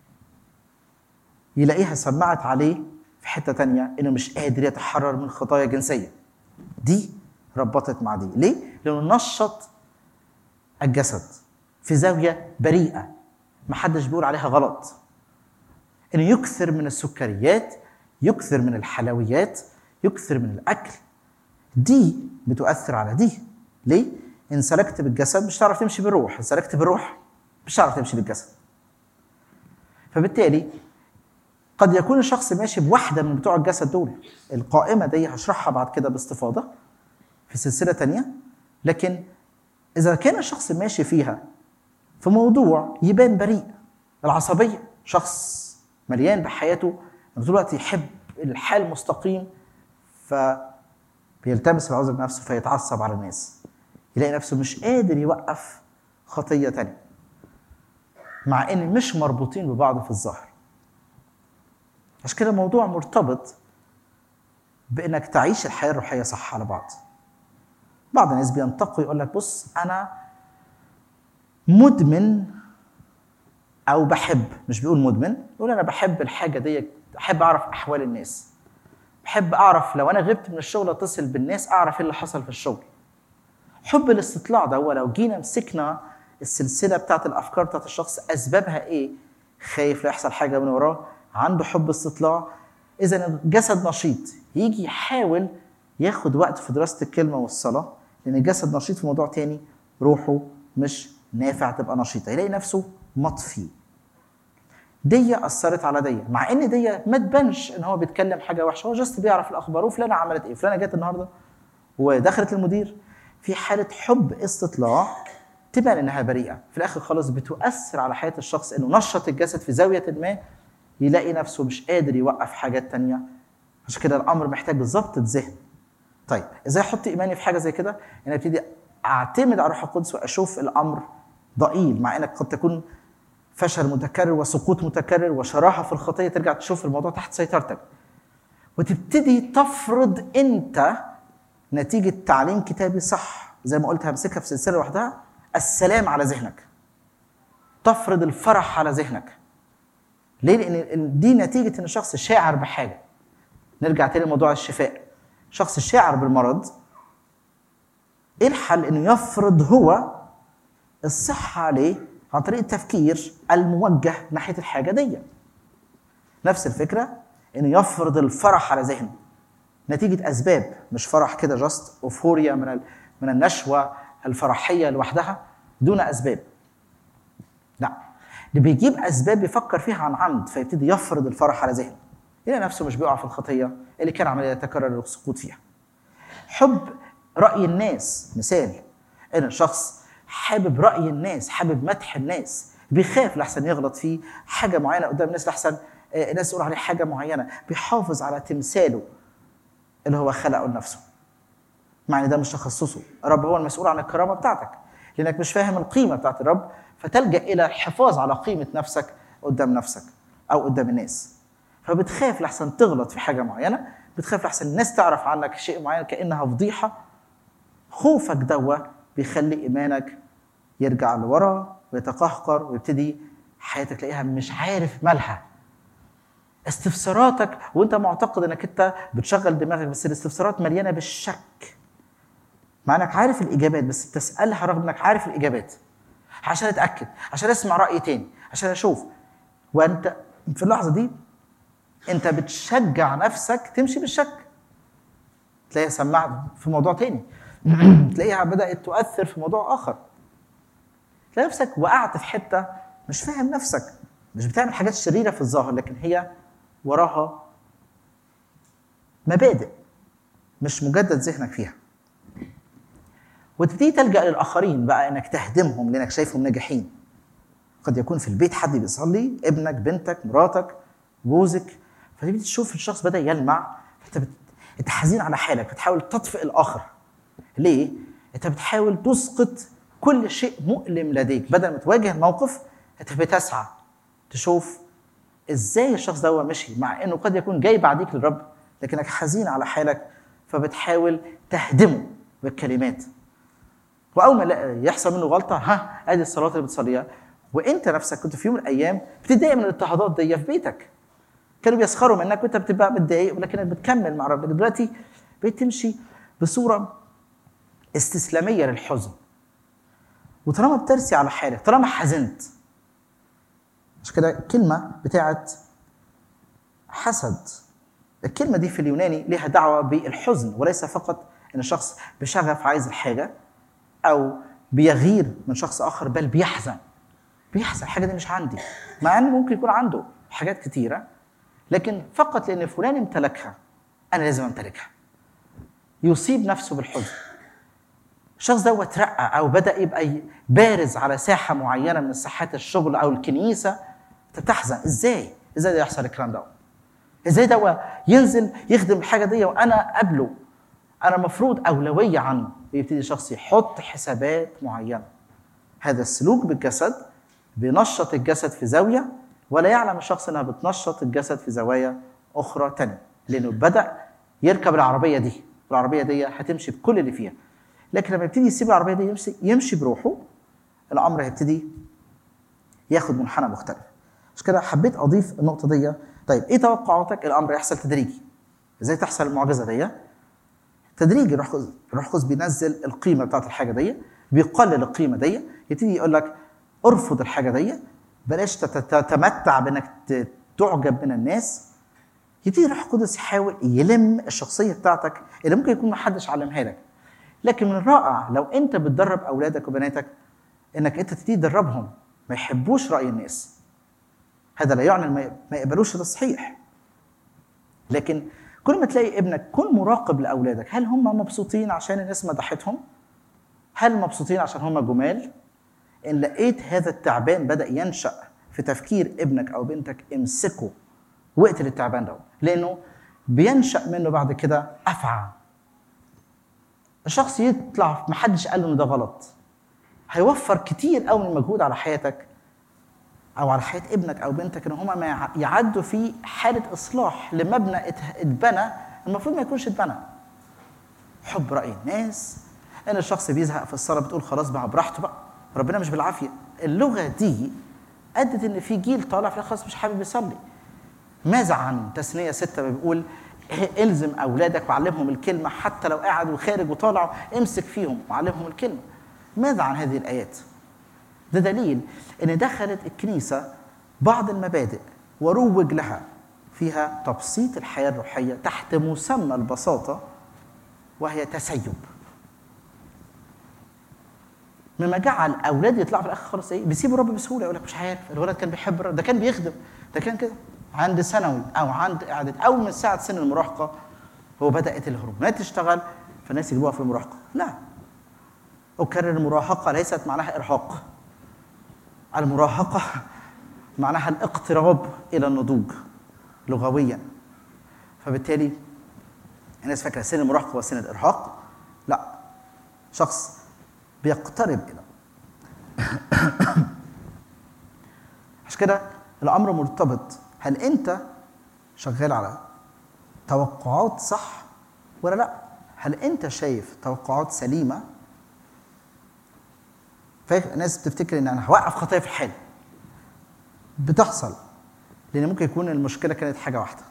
يلاقيها سمعت عليه في حتة تانية انه مش قادر يتحرر من خطايا جنسية دي ربطت مع دي ليه؟ لانه نشط الجسد في زاوية بريئة محدش بيقول عليها غلط انه يكثر من السكريات يكثر من الحلويات يكثر من الاكل دي بتؤثر على دي ليه ان سلكت بالجسد مش هتعرف تمشي بالروح ان سلكت بالروح مش هتعرف تمشي بالجسد فبالتالي قد يكون الشخص ماشي بواحدة من بتوع الجسد دول القائمة دي هشرحها بعد كده باستفاضة في سلسلة تانية لكن إذا كان الشخص ماشي فيها في موضوع يبان بريء العصبية شخص مليان بحياته طول الوقت يحب الحال مستقيم فبيلتمس العذر بنفسه فيتعصب على الناس يلاقي نفسه مش قادر يوقف خطية تانية مع ان مش مربوطين ببعض في الظاهر عشان كده الموضوع مرتبط بانك تعيش الحياه الروحيه صح على بعض بعض الناس بينتقوا يقول لك بص انا مدمن او بحب مش بيقول مدمن يقول انا بحب الحاجه دي بحب اعرف احوال الناس بحب اعرف لو انا غبت من الشغل اتصل بالناس اعرف ايه اللي حصل في الشغل حب الاستطلاع ده هو لو جينا مسكنا السلسله بتاعت الافكار بتاعت الشخص اسبابها ايه خايف لا يحصل حاجه من وراه عنده حب استطلاع اذا الجسد نشيط يجي يحاول ياخد وقت في دراسه الكلمه والصلاه لان الجسد نشيط في موضوع تاني روحه مش نافع تبقى نشيطه يلاقي نفسه مطفي دي اثرت على دي مع ان دي ما تبانش ان هو بيتكلم حاجه وحشه هو جاست بيعرف الاخبار وفلانه عملت ايه فلانه جت النهارده ودخلت المدير في حاله حب استطلاع تبان انها بريئه في الاخر خالص بتؤثر على حياه الشخص انه نشط الجسد في زاويه ما يلاقي نفسه مش قادر يوقف حاجات تانية عشان كده الامر محتاج ضبط ذهن طيب ازاي احط ايماني في حاجه زي كده انا ابتدي اعتمد على الروح القدس واشوف الامر ضئيل مع انك قد تكون فشل متكرر وسقوط متكرر وشراهه في الخطيه ترجع تشوف الموضوع تحت سيطرتك وتبتدي تفرض انت نتيجه تعليم كتابي صح زي ما قلت همسكها في سلسله لوحدها السلام على ذهنك تفرض الفرح على ذهنك ليه؟ لان دي نتيجه ان الشخص شاعر بحاجه نرجع تاني لموضوع الشفاء شخص شاعر بالمرض ايه الحل انه يفرض هو الصحه عليه عن طريق التفكير الموجه ناحيه الحاجه دي نفس الفكره انه يفرض الفرح على ذهنه نتيجه اسباب مش فرح كده جاست اوفوريا من من النشوه الفرحيه لوحدها دون اسباب لا اللي بيجيب اسباب بيفكر فيها عن عمد فيبتدي يفرض الفرح على ذهنه يلاقي نفسه مش بيقع في الخطيه اللي كان عمال يتكرر السقوط فيها حب راي الناس مثال ان الشخص حابب راي الناس حابب مدح الناس بيخاف لحسن يغلط فيه حاجه معينه قدام الناس لحسن الناس تقول عليه حاجه معينه بيحافظ على تمثاله اللي هو خلقه لنفسه مع ان ده مش تخصصه الرب هو المسؤول عن الكرامه بتاعتك لانك مش فاهم القيمه بتاعت الرب فتلجا الى الحفاظ على قيمه نفسك قدام نفسك او قدام الناس فبتخاف لحسن تغلط في حاجه معينه بتخاف لحسن الناس تعرف عنك شيء معين كانها فضيحه خوفك دوا بيخلي ايمانك يرجع لورا ويتقهقر ويبتدي حياتك تلاقيها مش عارف مالها استفساراتك وانت معتقد انك انت بتشغل دماغك بس الاستفسارات مليانه بالشك مع انك عارف الاجابات بس بتسالها رغم انك عارف الاجابات عشان اتاكد عشان اسمع راي تاني عشان اشوف وانت في اللحظه دي انت بتشجع نفسك تمشي بالشك تلاقيها سمعت في موضوع تاني تلاقيها بدات تؤثر في موضوع اخر تلاقي نفسك وقعت في حته مش فاهم نفسك مش بتعمل حاجات شريره في الظاهر لكن هي وراها مبادئ مش مجدد ذهنك فيها وتبتدي تلجا للاخرين بقى انك تهدمهم لانك شايفهم ناجحين قد يكون في البيت حد بيصلي ابنك بنتك مراتك جوزك فتبتدي تشوف الشخص بدا يلمع انت بت... انت حزين على حالك بتحاول تطفئ الاخر ليه انت بتحاول تسقط كل شيء مؤلم لديك بدل ما تواجه الموقف انت بتسعى تشوف ازاي الشخص ده مشي مع انه قد يكون جاي بعديك للرب لكنك حزين على حالك فبتحاول تهدمه بالكلمات واول ما يحصل منه غلطه ها ادي الصلاه اللي بتصليها وانت نفسك كنت في يوم من الايام بتتضايق من الاضطهادات دي في بيتك كانوا بيسخروا منك وانت بتبقى متضايق ولكنك بتكمل مع ربك دلوقتي بقيت تمشي بصوره استسلاميه للحزن وطالما بترسي على حالك طالما حزنت عشان كده الكلمه بتاعت حسد الكلمه دي في اليوناني ليها دعوه بالحزن وليس فقط ان الشخص بشغف عايز الحاجه او بيغير من شخص اخر بل بيحزن بيحزن الحاجه دي مش عندي مع ان ممكن يكون عنده حاجات كتيره لكن فقط لان فلان امتلكها انا لازم امتلكها يصيب نفسه بالحزن الشخص ده اترقى او بدا يبقى بارز على ساحه معينه من ساحات الشغل او الكنيسه انت تحزن ازاي ازاي ده يحصل الكلام ده ازاي ده ينزل يخدم الحاجه دي وانا قبله انا المفروض اولويه عنه ويبتدي الشخص يحط حسابات معينه هذا السلوك بالجسد بينشط الجسد في زاويه ولا يعلم الشخص انها بتنشط الجسد في زوايا اخرى تانية لانه بدا يركب العربيه دي العربيه دي هتمشي بكل اللي فيها لكن لما يبتدي يسيب العربيه دي يمشي يمشي بروحه الامر هيبتدي ياخد منحنى مختلف عشان كده حبيت اضيف النقطه دي طيب ايه توقعاتك الامر يحصل تدريجي ازاي تحصل المعجزه دي تدريجي روح روح قدس بينزل القيمه بتاعت الحاجه دي بيقلل القيمه دي يبتدي يقول لك ارفض الحاجه دي بلاش تتمتع بانك تعجب من الناس يبتدي روح القدس يحاول يلم الشخصيه بتاعتك اللي ممكن يكون ما حدش علمها لك لكن من الرائع لو انت بتدرب اولادك وبناتك انك انت تبتدي تدربهم ما يحبوش راي الناس هذا لا يعني ما يقبلوش ده صحيح لكن كل ما تلاقي ابنك كن مراقب لاولادك هل هم مبسوطين عشان الناس مدحتهم هل مبسوطين عشان هم جمال ان لقيت هذا التعبان بدا ينشا في تفكير ابنك او بنتك امسكه واقتل التعبان ده لانه بينشا منه بعد كده افعى الشخص يطلع محدش قال له ان ده غلط هيوفر كتير قوي من المجهود على حياتك او على حياه ابنك او بنتك ان هما ما يعدوا في حاله اصلاح لمبنى ات- اتبنى المفروض ما يكونش اتبنى حب راي الناس ان الشخص بيزهق في الصلاه بتقول خلاص بقى براحته بقى ربنا مش بالعافيه اللغه دي ادت ان في جيل طالع في الآخر خلاص مش حابب يصلي ماذا عن تثنيه سته بيقول الزم اولادك وعلمهم الكلمه حتى لو قاعد وخارج وطالع امسك فيهم وعلمهم الكلمه ماذا عن هذه الايات ده دليل ان دخلت الكنيسه بعض المبادئ وروج لها فيها تبسيط الحياه الروحيه تحت مسمى البساطه وهي تسيب مما جعل اولاد يطلعوا في الاخر خالص ايه بيسيبوا الرب بسهوله يقول لك مش عارف الولد كان بيحب الرب ده كان بيخدم ده كان كده عند ثانوي او عند اعداد او من ساعه سن المراهقه هو بدات الهرمونات تشتغل فالناس يجيبوها في المراهقه لا اكرر المراهقه ليست معناها ارهاق المراهقه معناها الاقتراب الى النضوج لغويا فبالتالي الناس فاكره سن المراهقه هو سن الارهاق لا شخص بيقترب الى عشان كده الامر مرتبط هل انت شغال على توقعات صح ولا لا هل انت شايف توقعات سليمه فالناس بتفتكر ان انا هوقف خطايا في الحال بتحصل لان ممكن يكون المشكله كانت حاجه واحده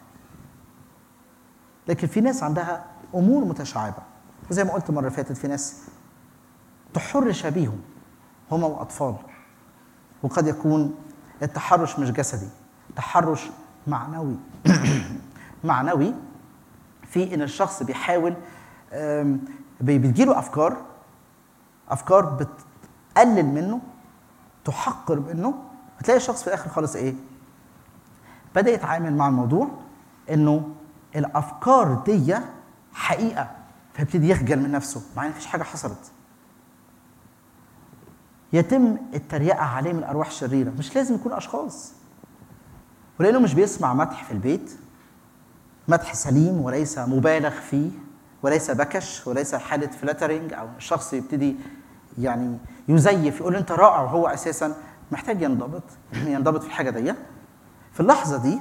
لكن في ناس عندها امور متشعبه وزي ما قلت المره اللي فاتت في ناس تحرش بيهم هم واطفال وقد يكون التحرش مش جسدي تحرش معنوي معنوي في ان الشخص بيحاول آم، بي- بتجيله افكار افكار بتقلل منه تحقر منه بتلاقي الشخص في الاخر خالص ايه بدا يتعامل مع الموضوع انه الافكار دي حقيقه فيبتدي يخجل من نفسه مع ان مفيش حاجه حصلت يتم التريقه عليه من ارواح شريره مش لازم يكون اشخاص ولانه مش بيسمع مدح في البيت مدح سليم وليس مبالغ فيه وليس بكش وليس حاله فلاترنج او الشخص يبتدي يعني يزيف يقول انت رائع وهو اساسا محتاج ينضبط ينضبط في الحاجه دي في اللحظه دي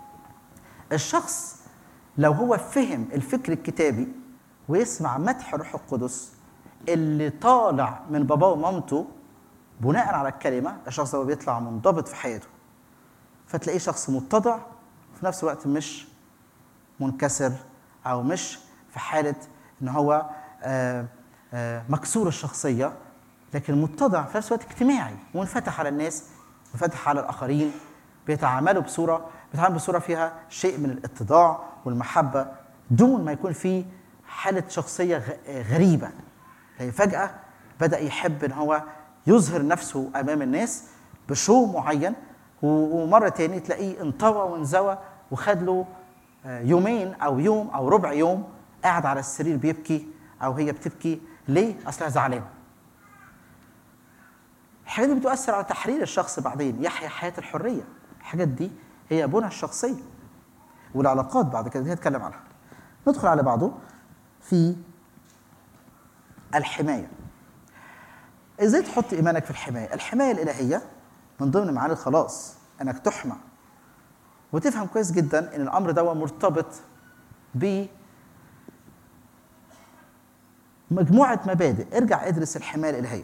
الشخص لو هو فهم الفكر الكتابي ويسمع مدح الروح القدس اللي طالع من باباه ومامته بناء على الكلمه الشخص ده بيطلع منضبط في حياته فتلاقيه شخص متضع وفي نفس الوقت مش منكسر او مش في حاله ان هو آه، آه، مكسور الشخصيه لكن متضع في نفس الوقت اجتماعي منفتح على الناس منفتح على الاخرين بيتعاملوا بصوره بيتعاملوا بصوره فيها شيء من الاتضاع والمحبه دون ما يكون في حاله شخصيه غ- غريبه يعني فجاه بدا يحب ان هو يظهر نفسه امام الناس بشو معين و- ومره تاني تلاقيه انطوى وانزوى وخد له آه، يومين او يوم او ربع يوم قاعد على السرير بيبكي او هي بتبكي ليه؟ اصلها زعلانه. الحاجات دي بتؤثر على تحرير الشخص بعدين يحيا حياه الحريه. الحاجات دي هي بنى الشخصيه. والعلاقات بعد كده دي هتكلم عنها. ندخل على بعضه في الحمايه. ازاي تحط ايمانك في الحمايه؟ الحمايه الالهيه من ضمن معاني الخلاص انك تحمى وتفهم كويس جدا ان الامر ده مرتبط ب مجموعه مبادئ ارجع ادرس الحمايه الالهيه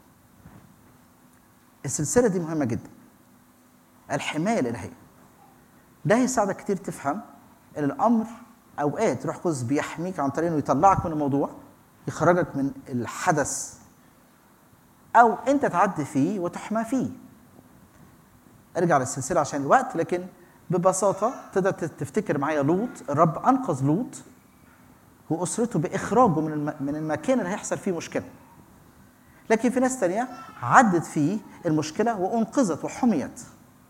السلسله دي مهمه جدا الحمايه الالهيه ده هيساعدك كتير تفهم ان الامر اوقات روح قدس بيحميك عن طريق انه يطلعك من الموضوع يخرجك من الحدث او انت تعدي فيه وتحمى فيه ارجع للسلسله عشان الوقت لكن ببساطه تقدر تفتكر معايا لوط الرب انقذ لوط واسرته باخراجه من الم... من المكان اللي هيحصل فيه مشكله لكن في ناس تانية عدت فيه المشكله وانقذت وحميت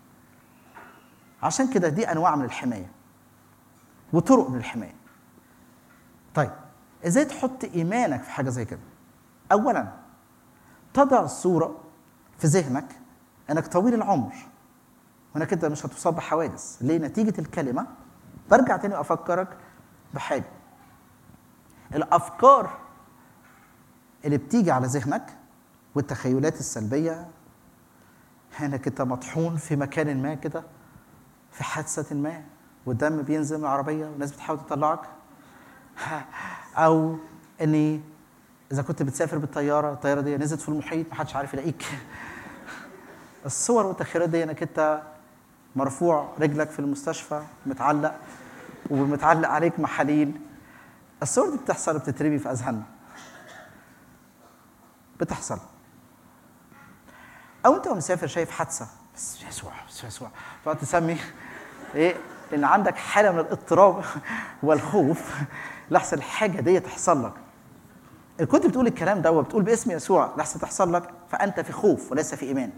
عشان كده دي انواع من الحمايه وطرق من الحمايه طيب ازاي تحط ايمانك في حاجه زي كده اولا تضع الصوره في ذهنك انك طويل العمر وانك انت مش هتصاب بحوادث ليه نتيجه الكلمه برجع تاني افكرك بحاجه الافكار اللي بتيجي على ذهنك والتخيلات السلبيه انك انت مطحون في مكان ما كده في حادثه ما والدم بينزل من العربيه والناس بتحاول تطلعك او اني اذا كنت بتسافر بالطياره الطياره دي نزلت في المحيط محدش عارف يلاقيك الصور والتخيلات دي انك انت مرفوع رجلك في المستشفى متعلق ومتعلق عليك محاليل الصور دي بتحصل وبتترمي في اذهاننا بتحصل او انت مسافر شايف حادثه بس يسوع بس يسوع تقعد تسمي ايه لان عندك حاله من الاضطراب والخوف لحسن الحاجه دي تحصل لك اللي كنت بتقول الكلام ده وبتقول باسم يسوع لحسن تحصل لك فانت في خوف وليس في ايمان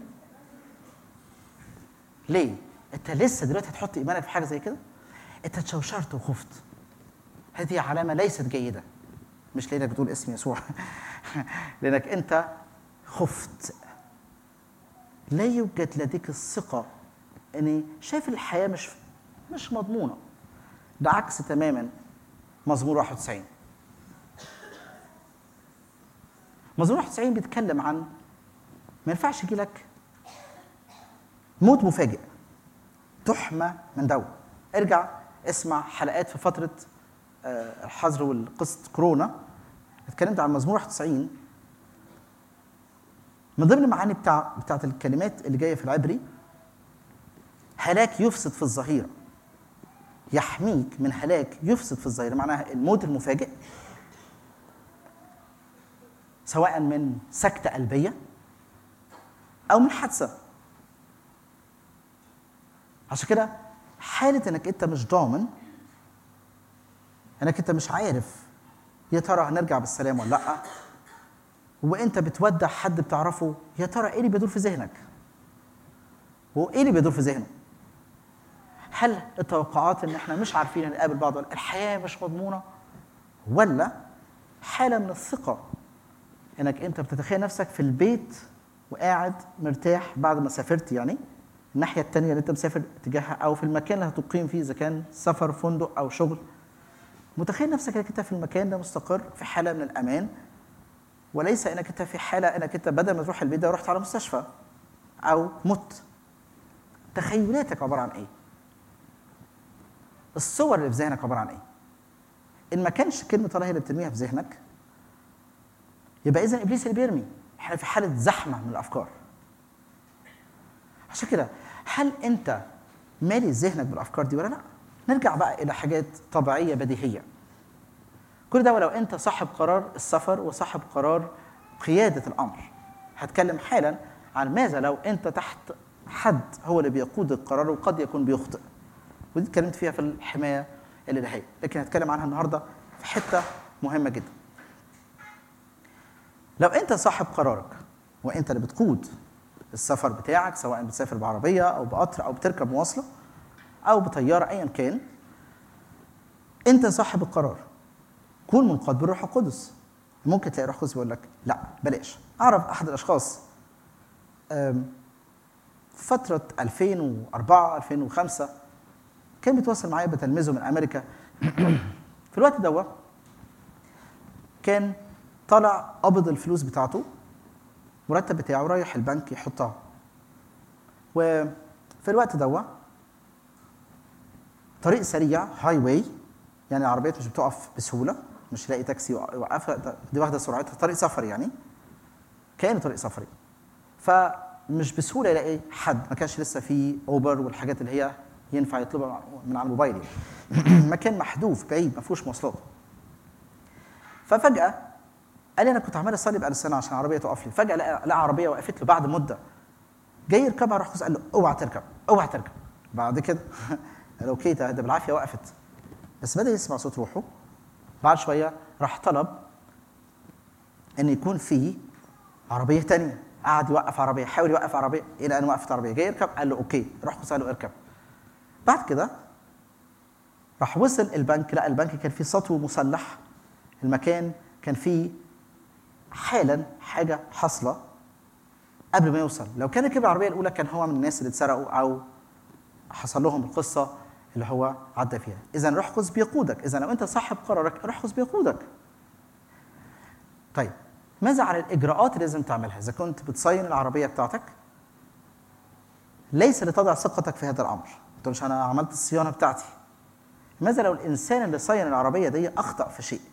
ليه انت لسه دلوقتي هتحط ايمانك في حاجه زي كده انت اتشوشرت وخفت هذه علامه ليست جيده مش لانك بتقول اسم يسوع لانك انت خفت لا يوجد لديك الثقه اني شايف الحياه مش مش مضمونه ده عكس تماما مزمور 91 مزمور 91 بيتكلم عن ما ينفعش يجي لك موت مفاجئ تحمى من دواء ارجع اسمع حلقات في فتره آه، الحظر والقصه كورونا اتكلمت عن مزمور 91 من ضمن المعاني بتاع بتاعت الكلمات اللي جايه في العبري هلاك يفسد في الظهيره يحميك من هلاك يفسد في الظهيره معناها الموت المفاجئ سواء من سكته قلبيه او من حادثه عشان كده حاله انك انت مش ضامن انك انت مش عارف يا ترى هنرجع بالسلام ولا لا وانت بتودع حد بتعرفه يا ترى ايه اللي بيدور في ذهنك هو ايه اللي بيدور في ذهنه هل التوقعات ان احنا مش عارفين نقابل بعض ولا الحياه مش مضمونه ولا حاله من الثقه انك انت بتتخيل نفسك في البيت وقاعد مرتاح بعد ما سافرت يعني الناحيه الثانيه اللي انت مسافر اتجاهها او في المكان اللي هتقيم فيه اذا كان سفر فندق او شغل متخيل نفسك انك انت في المكان ده مستقر في حاله من الامان وليس انك انت في حاله انك انت بدل ما تروح البيت ده رحت على مستشفى او مت تخيلاتك عباره عن ايه الصور اللي في ذهنك عباره عن ايه ان ما كانش كلمه الله هي اللي بترميها في ذهنك يبقى اذا ابليس اللي بيرمي احنا في حاله زحمه من الافكار عشان كده هل انت مالي ذهنك بالافكار دي ولا لا نرجع بقى الى حاجات طبيعيه بديهيه كل ده ولو انت صاحب قرار السفر وصاحب قرار قياده الامر هتكلم حالا عن ماذا لو انت تحت حد هو اللي بيقود القرار وقد يكون بيخطئ ودي اتكلمت فيها في الحمايه الالهيه لكن هتكلم عنها النهارده في حته مهمه جدا لو انت صاحب قرارك وانت اللي بتقود السفر بتاعك سواء بتسافر بعربيه او بقطر او بتركب مواصله او بطياره ايا كان انت صاحب القرار كون منقاد بالروح القدس ممكن تلاقي الروح القدس بيقول لك لا بلاش اعرف احد الاشخاص أم، في فتره 2004 2005 كان بيتواصل معايا بتلميذه من امريكا في الوقت دوت كان طالع قبض الفلوس بتاعته مرتب بتاعه رايح البنك يحطها وفي الوقت دوت طريق سريع هاي واي يعني العربيات مش بتقف بسهوله مش لاقي تاكسي يوقفها دي واخده سرعتها طريق سفر يعني كانه طريق سفري فمش بسهوله يلاقي حد ما كانش لسه في اوبر والحاجات اللي هي ينفع يطلبها من على الموبايل يعني مكان محذوف بعيد ما فيهوش مواصلات ففجاه قال لي انا كنت عمال اصلي بقالي سنه عشان العربيه تقف لي فجاه لقى لقى عربيه وقفت له بعد مده جاي يركبها راح قال له اوعى تركب اوعى تركب بعد كده قال اوكي ده ده بالعافيه وقفت بس بدا يسمع صوت روحه بعد شويه راح طلب ان يكون في عربيه تانية قعد يوقف عربيه حاول يوقف عربيه الى ان وقفت عربيه جاي يركب قال له اوكي راح قال له اركب بعد كده راح وصل البنك لا البنك كان فيه سطو مسلح المكان كان فيه حالا حاجه حاصله قبل ما يوصل لو كان ركب العربيه الاولى كان هو من الناس اللي اتسرقوا او حصل لهم القصه اللي هو عدى فيها اذا روح قدس بيقودك اذا لو انت صاحب قرارك روح قدس بيقودك طيب ماذا عن الاجراءات اللي لازم تعملها اذا كنت بتصين العربيه بتاعتك ليس لتضع ثقتك في هذا الامر ما تقولش انا عملت الصيانه بتاعتي ماذا لو الانسان اللي صين العربيه دي اخطا في شيء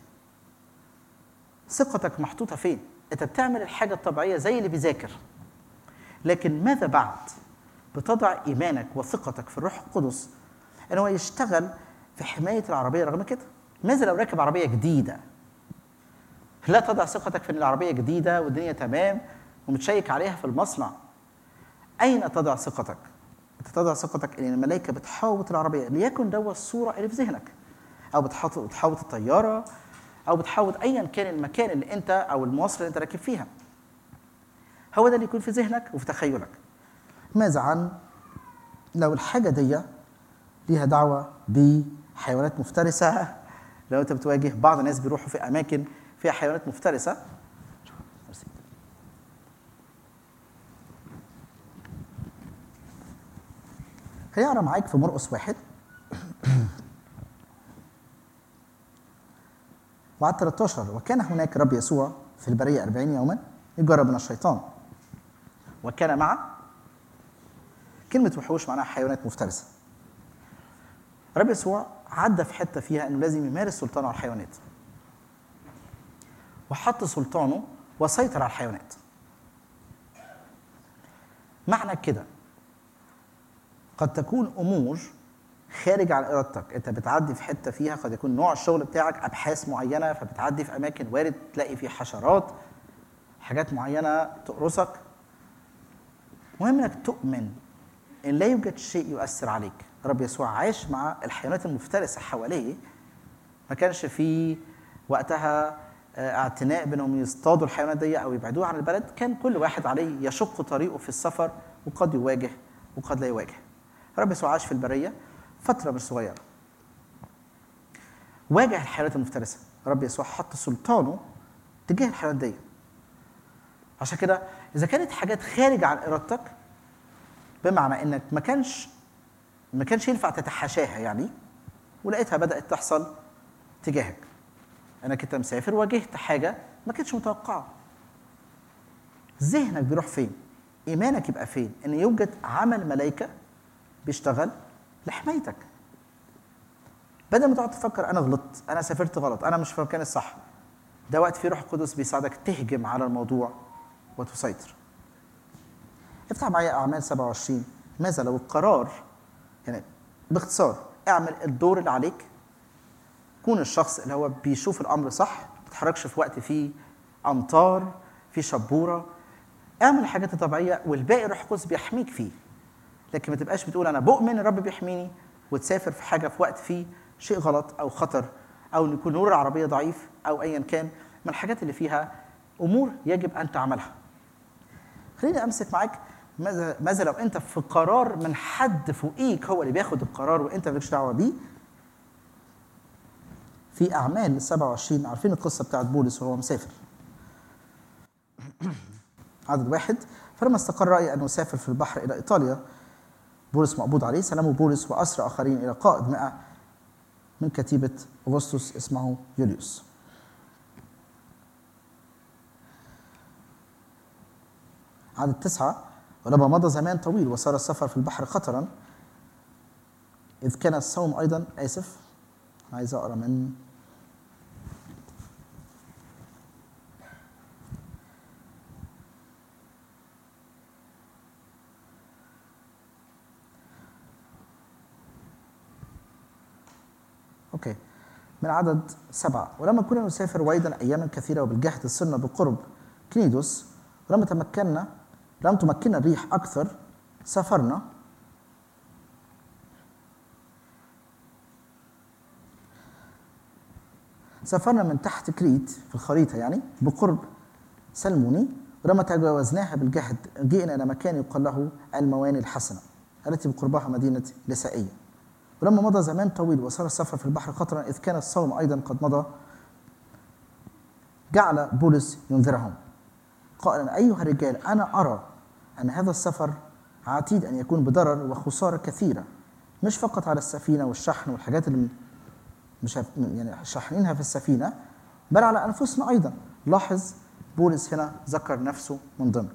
ثقتك محطوطه فين انت بتعمل الحاجه الطبيعيه زي اللي بيذاكر لكن ماذا بعد بتضع ايمانك وثقتك في الروح القدس ان هو يشتغل في حمايه العربيه رغم كده ماذا لو راكب عربيه جديده لا تضع ثقتك في ان العربيه جديده والدنيا تمام ومتشيك عليها في المصنع اين تضع ثقتك انت تضع ثقتك ان الملائكه بتحاوط العربيه ليكن ده الصوره اللي في ذهنك او بتحاوط بتحاوط الطياره او بتحاوط ايا كان المكان اللي انت او المواصله اللي انت راكب فيها هو ده اللي يكون في ذهنك وفي تخيلك ماذا عن لو الحاجه دي ليها دعوه بحيوانات مفترسه لو انت بتواجه بعض الناس بيروحوا في اماكن فيها حيوانات مفترسه خليني اقرا معاك في مرقس واحد وعد 13 وكان هناك رب يسوع في البرية 40 يوما يجرب من الشيطان وكان مع كلمة وحوش معناها حيوانات مفترسة رب يسوع عدى في حتة فيها أنه لازم يمارس سلطانه على الحيوانات وحط سلطانه وسيطر على الحيوانات معنى كده قد تكون امور خارج عن ارادتك انت بتعدي في حته فيها قد يكون نوع الشغل بتاعك ابحاث معينه فبتعدي في اماكن وارد تلاقي فيه حشرات حاجات معينه تقرصك مهم انك تؤمن ان لا يوجد شيء يؤثر عليك رب يسوع عاش مع الحيوانات المفترسه حواليه ما كانش في وقتها اعتناء بانهم يصطادوا الحيوانات دي او يبعدوها عن البلد كان كل واحد عليه يشق طريقه في السفر وقد يواجه وقد لا يواجه رب يسوع عاش في البريه فتره مش صغيره واجه الحيوانات المفترسه رب يسوع حط سلطانه تجاه الحيوانات دي عشان كده اذا كانت حاجات خارج عن ارادتك بمعنى انك ما كانش ما كانش ينفع تتحاشاها يعني ولقيتها بدات تحصل تجاهك انك انت مسافر واجهت حاجه ما كانتش متوقعه ذهنك بيروح فين ايمانك يبقى فين ان يوجد عمل ملائكه بيشتغل لحمايتك بدل ما تقعد تفكر انا غلطت انا سافرت غلط انا مش في المكان الصح ده وقت فيه روح القدس بيساعدك تهجم على الموضوع وتسيطر افتح معايا اعمال 27 ماذا لو القرار يعني باختصار اعمل الدور اللي عليك كون الشخص اللي هو بيشوف الامر صح ما تتحركش في وقت فيه امطار في شبوره اعمل الحاجات الطبيعيه والباقي روح القدس بيحميك فيه لكن ما تبقاش بتقول انا بؤمن الرب بيحميني وتسافر في حاجه في وقت فيه شيء غلط او خطر او ان يكون نور العربيه ضعيف او ايا كان من الحاجات اللي فيها امور يجب ان تعملها. خليني امسك معاك ماذا ماذا لو انت في قرار من حد فوقيك هو اللي بياخد القرار وانت مالكش دعوه بيه في اعمال 27 عارفين القصه بتاعت بولس وهو مسافر عدد واحد فلما استقر رأي أنه يسافر في البحر إلى إيطاليا بولس مقبوض عليه سلموا بولس وأسرى آخرين إلى قائد مئة من كتيبة أغسطس اسمه يوليوس عدد تسعة ولما مضى زمان طويل وصار السفر في البحر خطرا إذ كان الصوم أيضا آسف عايز أقرأ من اوكي من عدد سبعة ولما كنا نسافر ويدا أياما كثيرة وبالجهد صرنا بقرب كنيدوس ولما تمكنا لم تمكننا الريح أكثر سافرنا سافرنا من تحت كريت في الخريطة يعني بقرب سلموني ولما تجاوزناها بالجهد جئنا إلى مكان يقال له المواني الحسنة التي بقربها مدينة لسائية ولما مضى زمان طويل وصار السفر في البحر خطرا إذ كان الصوم أيضا قد مضى جعل بولس ينذرهم قائلا أيها الرجال أنا أرى أن هذا السفر عتيد أن يكون بضرر وخسارة كثيرة مش فقط على السفينة والشحن والحاجات اللي مش يعني شاحنينها في السفينة بل على أنفسنا أيضا لاحظ بولس هنا ذكر نفسه من ضمن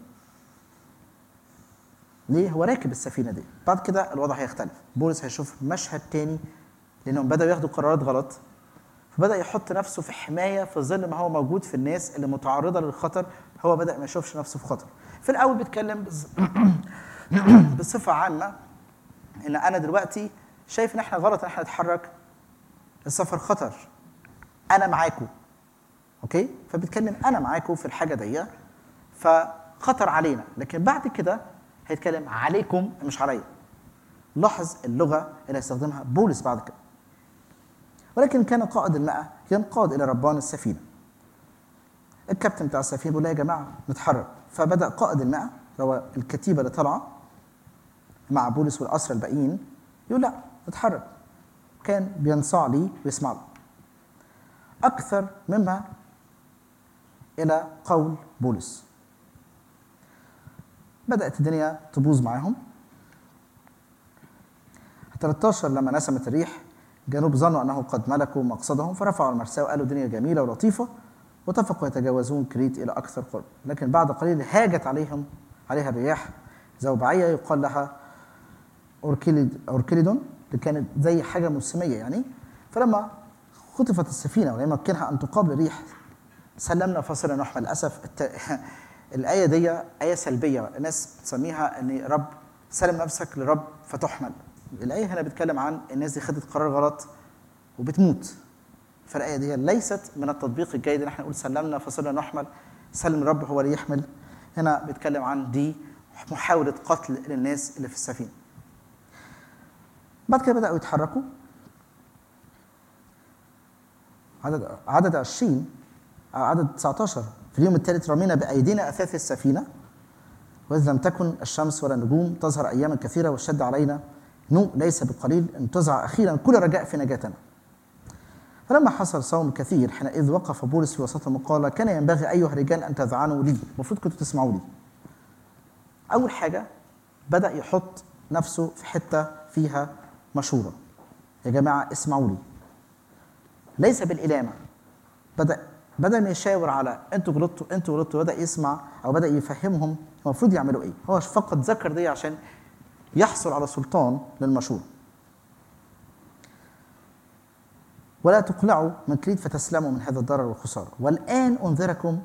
ليه هو راكب السفينة دي بعد كده الوضع هيختلف بولس هيشوف مشهد تاني لأنهم بدأوا ياخدوا قرارات غلط فبدأ يحط نفسه في حماية في ظل ما هو موجود في الناس اللي متعرضة للخطر هو بدأ ما يشوفش نفسه في خطر في الأول بيتكلم بز... بصفة عامة إن أنا دلوقتي شايف إن إحنا غلط إن إحنا نتحرك السفر خطر أنا معاكم أوكي فبيتكلم أنا معاكم في الحاجة دي فخطر علينا لكن بعد كده هيتكلم عليكم مش عليا لاحظ اللغة اللي هيستخدمها بولس بعد كده ولكن كان قائد الماء ينقاد إلى ربان السفينة الكابتن بتاع السفينة بيقول يا جماعة نتحرك فبدأ قائد الماء هو الكتيبة اللي طالعة مع بولس والأسرى الباقيين يقول لا نتحرك كان بينصاع لي ويسمع له أكثر مما إلى قول بولس بدأت الدنيا تبوظ معاهم 13 لما نسمت الريح جنوب ظنوا أنه قد ملكوا مقصدهم فرفعوا المرساة وقالوا الدنيا جميلة ولطيفة واتفقوا يتجاوزون كريت إلى أكثر قرب لكن بعد قليل هاجت عليهم عليها الرياح زوبعية يقال لها أوركيليد أوركيليدون اللي كانت زي حاجة موسمية يعني فلما خطفت السفينة ولم يمكنها أن تقابل الريح سلمنا فصل نحمل للأسف الت... الآية دي آية سلبية الناس بتسميها أن رب سلم نفسك لرب فتحمل الآية هنا بتتكلم عن الناس دي خدت قرار غلط وبتموت فالآية دي ليست من التطبيق الجيد ان احنا نقول سلمنا فصرنا نحمل سلم الرب هو اللي يحمل هنا بيتكلم عن دي محاولة قتل للناس اللي في السفينة بعد كده بدأوا يتحركوا عدد عدد 20 عدد 19 في اليوم الثالث رمينا بأيدينا أثاث السفينة وإذ لم تكن الشمس ولا النجوم تظهر أياما كثيرة والشد علينا نوء ليس بقليل انتزع أخيرا كل رجاء في نجاتنا فلما حصل صوم كثير حينئذ وقف بولس في وسطهم وقال كان ينبغي أيها الرجال أن تذعنوا لي المفروض كنتوا تسمعوا لي أول حاجة بدأ يحط نفسه في حتة فيها مشورة يا جماعة اسمعوا لي ليس بالإلامة بدأ بدل ما يشاور على انتوا غلطتوا انتوا غلطتوا بدأ يسمع أو بدأ يفهمهم المفروض يعملوا إيه هو فقط ذكر دي عشان يحصل على سلطان للمشورة ولا تقلعوا من كليد فتسلموا من هذا الضرر والخسارة والآن أنذركم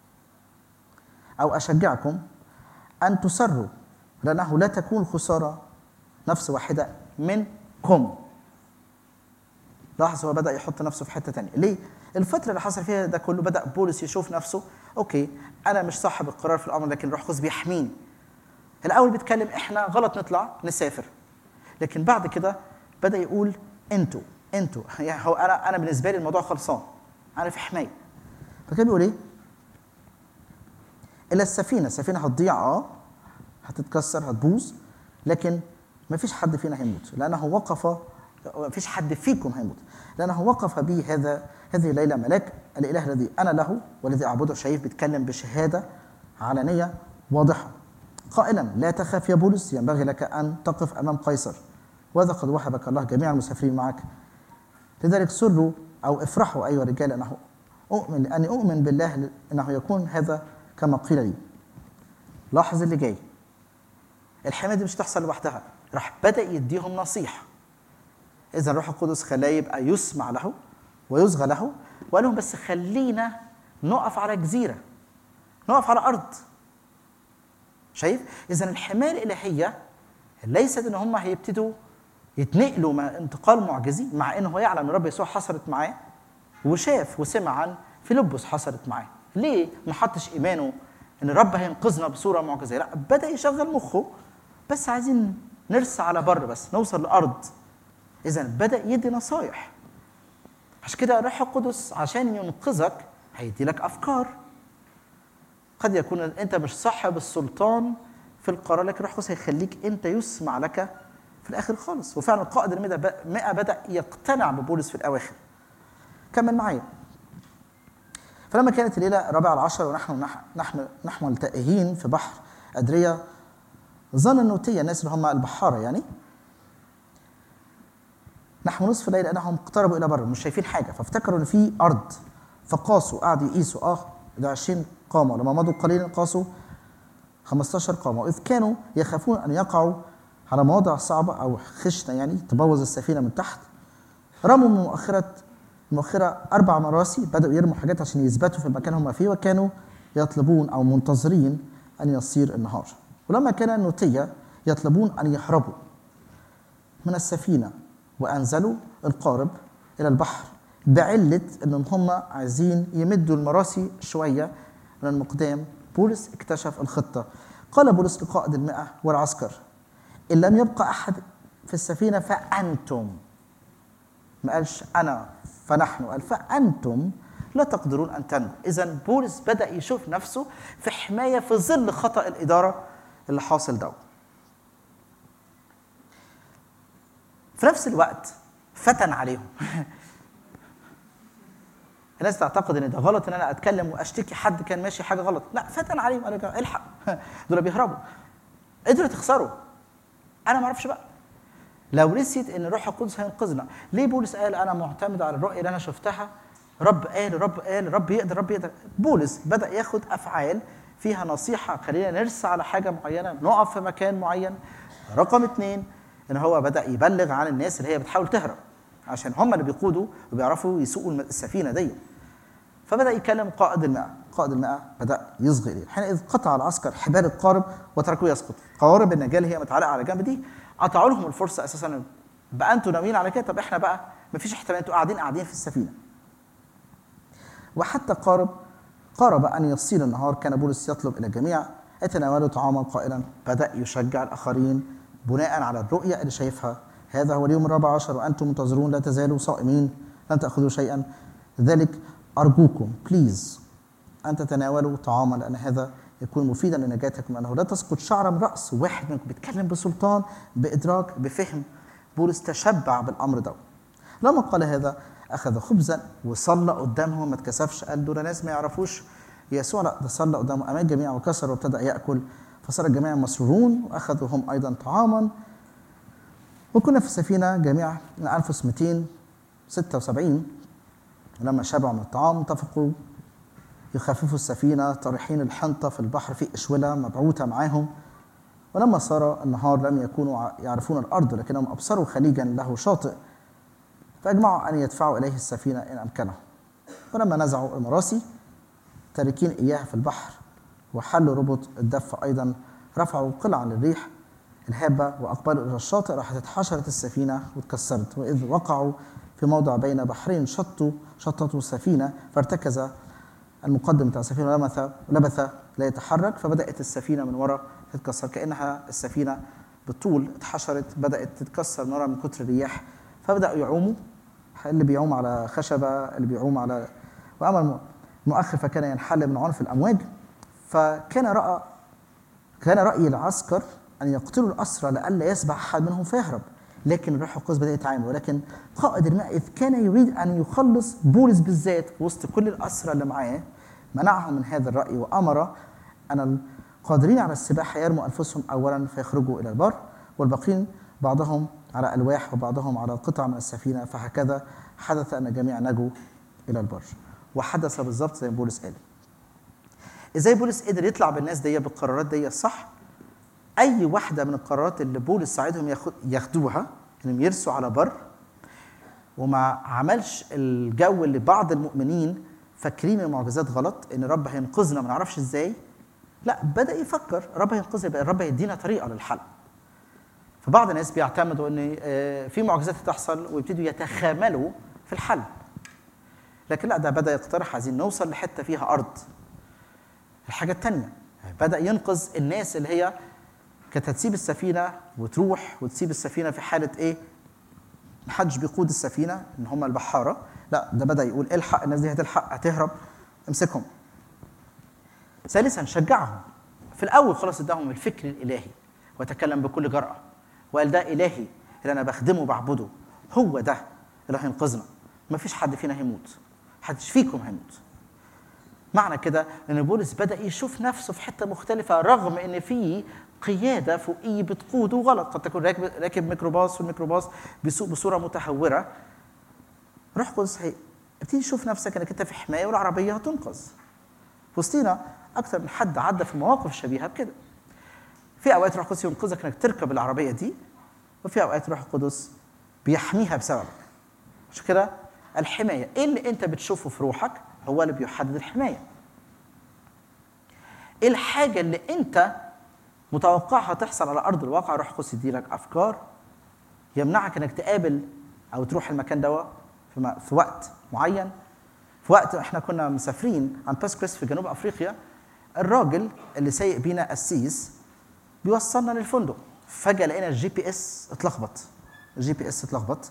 أو أشجعكم أن تسروا لأنه لا تكون خسارة نفس واحدة منكم لاحظ هو بدأ يحط نفسه في حتة تانية ليه؟ الفترة اللي حصل فيها ده كله بدأ بولس يشوف نفسه أوكي أنا مش صاحب القرار في الأمر لكن روح قدس بيحميني الأول بيتكلم إحنا غلط نطلع نسافر لكن بعد كده بدأ يقول أنتوا أنتوا يعني هو أنا أنا بالنسبة لي الموضوع خلصان أنا في حماية فكان بيقول إيه؟ إلا السفينة السفينة هتضيع أه هتتكسر هتبوظ لكن ما فيش حد فينا هيموت لأنه وقف ما فيش حد فيكم هيموت لأنه وقف بي هذا هذه الليلة ملاك الإله الذي أنا له والذي أعبده شايف بيتكلم بشهادة علنية واضحة قائلا لا تخاف يا بولس ينبغي لك أن تقف أمام قيصر وهذا قد وهبك الله جميع المسافرين معك لذلك سروا أو افرحوا أيها الرجال أنه أؤمن لأني أؤمن بالله أنه يكون هذا كما قيل لي لاحظ اللي جاي الحماية دي مش تحصل لوحدها راح بدأ يديهم نصيحة إذا الروح القدس خلاه يبقى يسمع له ويصغى له وقال لهم بس خلينا نقف على جزيرة نقف على أرض شايف؟ إذا الحماية الإلهية ليست إن هم هيبتدوا يتنقلوا مع انتقال معجزي مع إنه هو يعلم إن الرب يسوع حصلت معاه وشاف وسمع عن فيلبس حصلت معاه ليه ما حطش إيمانه إن الرب هينقذنا بصورة معجزية لا بدأ يشغل مخه بس عايزين نرسى على بر بس نوصل لأرض إذا بدأ يدي نصايح عشان كده الروح القدس عشان ينقذك هيدي لك أفكار قد يكون أنت مش صاحب السلطان في القرار لكن الروح القدس هيخليك أنت يسمع لك في الآخر خالص وفعلا القائد المئة بدأ يقتنع ببولس في الأواخر كمل معايا فلما كانت الليلة الرابعة العشر ونحن نحن نحن تائهين في بحر أدرية ظن النوتيه الناس اللي هم البحاره يعني نحو نصف الليل انهم اقتربوا الى بر مش شايفين حاجه فافتكروا ان في ارض فقاسوا قعدوا يقيسوا اه ده 20 قامه لما مضوا قليلا قاسوا 15 قامه واذ كانوا يخافون ان يقعوا على مواضع صعبه او خشنه يعني تبوظ السفينه من تحت رموا من مؤخره مؤخره اربع مراسي بداوا يرموا حاجات عشان يثبتوا في المكان هم فيه وكانوا يطلبون او منتظرين ان يصير النهار ولما كان النوتيه يطلبون ان يهربوا من السفينه وانزلوا القارب الى البحر بعله انهم هم عايزين يمدوا المراسي شويه من المقدام بولس اكتشف الخطه قال بولس لقائد المئة والعسكر ان لم يبقى احد في السفينه فانتم ما قالش انا فنحن قال فانتم لا تقدرون ان تنجوا اذا بولس بدا يشوف نفسه في حمايه في ظل خطا الاداره اللي حاصل ده في نفس الوقت فتن عليهم الناس تعتقد ان ده غلط ان انا اتكلم واشتكي حد كان ماشي حاجه غلط لا فتن عليهم قالوا الحق دول بيهربوا قدروا تخسروا انا ما اعرفش بقى لو نسيت ان الروح القدس هينقذنا ليه بولس قال انا معتمد على الرؤيه اللي انا شفتها رب قال رب قال رب يقدر رب يقدر بولس بدا ياخد افعال فيها نصيحه خلينا نرسى على حاجه معينه نقف في مكان معين رقم اثنين ان هو بدا يبلغ عن الناس اللي هي بتحاول تهرب عشان هم اللي بيقودوا وبيعرفوا يسوقوا السفينه دي فبدا يكلم قائد الماء قائد الماء بدا يصغي اليه حينئذ قطع العسكر حبال القارب وتركوه يسقط قوارب النجاه اللي هي متعلقه على جنب دي قطعوا لهم الفرصه اساسا بقى انتوا ناويين على كده طب احنا بقى مفيش احتمال انتوا قاعدين قاعدين في السفينه وحتى قارب قارب ان يصير النهار كان بولس يطلب الى الجميع اتناولوا طعاما قائلا بدا يشجع الاخرين بناء على الرؤيه اللي شايفها هذا هو اليوم الرابع عشر وانتم منتظرون لا تزالوا صائمين لن تاخذوا شيئا لذلك ارجوكم بليز ان تتناولوا طعاما لان هذا يكون مفيدا لنجاتكم لانه لا تسقط شعره من راس واحد منكم بيتكلم بسلطان بادراك بفهم بولس تشبع بالامر ده لما قال هذا اخذ خبزا وصلى قدامهم ما اتكسفش قال دول ناس ما يعرفوش يسوع لا ده صلى قدامهم امام الجميع وكسر وابتدا ياكل فصار الجميع مسرورون واخذوا هم ايضا طعاما وكنا في السفينه جميع من 1276 لما شبعوا من الطعام اتفقوا يخففوا السفينه طارحين الحنطه في البحر في اشوله مبعوثه معاهم ولما صار النهار لم يكونوا يعرفون الارض لكنهم ابصروا خليجا له شاطئ فاجمعوا ان يدفعوا اليه السفينه ان امكنهم ولما نزعوا المراسي تاركين اياها في البحر وحلوا ربط الدفة ايضا رفعوا قلعا للريح الهابه واقبلوا الى الشاطئ راحت اتحشرت السفينه واتكسرت واذ وقعوا في موضع بين بحرين شطوا شططوا السفينه فارتكز المقدم بتاع السفينه ولمث لبث لا يتحرك فبدات السفينه من وراء تتكسر كانها السفينه بالطول اتحشرت بدات تتكسر من وراء من كتر الرياح فبداوا يعوموا اللي بيعوم على خشبه اللي بيعوم على واما المؤخر فكان ينحل من عنف الامواج فكان راى كان راي العسكر ان يقتلوا الاسرى لئلا يسبح احد منهم فيهرب لكن الروح القدس بدا يتعامل ولكن قائد الماء اذ كان يريد ان يخلص بولس بالذات وسط كل الاسرى اللي معاه منعهم من هذا الراي وامر ان القادرين على السباحه يرموا انفسهم اولا فيخرجوا الى البر والباقين بعضهم على الواح وبعضهم على قطع من السفينه فهكذا حدث ان الجميع نجوا الى البر وحدث بالظبط زي ما بولس قال ازاي بولس قدر يطلع بالناس دي بالقرارات دي الصح اي واحده من القرارات اللي بولس ساعدهم ياخدوها انهم يرسوا على بر وما عملش الجو اللي بعض المؤمنين فاكرين المعجزات غلط ان الرب هينقذنا ما نعرفش ازاي لا بدا يفكر الرب هينقذنا الرب هيدينا طريقه للحل فبعض الناس بيعتمدوا ان في معجزات تحصل ويبتدوا يتخاملوا في الحل لكن لا ده بدا يقترح عايزين نوصل لحته فيها ارض الحاجه الثانيه بدا ينقذ الناس اللي هي كانت هتسيب السفينه وتروح وتسيب السفينه في حاله ايه محدش بيقود السفينه ان هم البحاره لا ده بدا يقول الحق الناس دي هتلحق هتهرب امسكهم ثالثا شجعهم في الاول خلاص اداهم الفكر الالهي وتكلم بكل جرأه وقال ده الهي اللي انا بخدمه وبعبده هو ده اللي هينقذنا ما فيش حد فينا هيموت محدش فيكم هيموت معنى كده ان بولس بدا يشوف نفسه في حته مختلفه رغم ان في قياده فوقيه بتقوده غلط قد تكون راكب راكب ميكروباص والميكروباص بيسوق بصوره متهوره روح قدس هي- ابتدي تشوف نفسك انك انت في حمايه والعربيه هتنقذ وسطينا اكثر من حد عدى في مواقف شبيهه بكده في اوقات روح القدس ينقذك انك تركب العربيه دي وفي اوقات روح القدس بيحميها بسببك عشان كده الحمايه ايه اللي انت بتشوفه في روحك هو اللي بيحدد الحمايه ايه الحاجه اللي انت متوقعها تحصل على ارض الواقع روح القدس يديلك افكار يمنعك انك تقابل او تروح المكان ده في, م- في وقت معين في وقت احنا كنا مسافرين عن باس كريس في جنوب افريقيا الراجل اللي سايق بينا قسيس بيوصلنا للفندق فجاه لقينا الجي بي اس اتلخبط الجي بي اس اتلخبط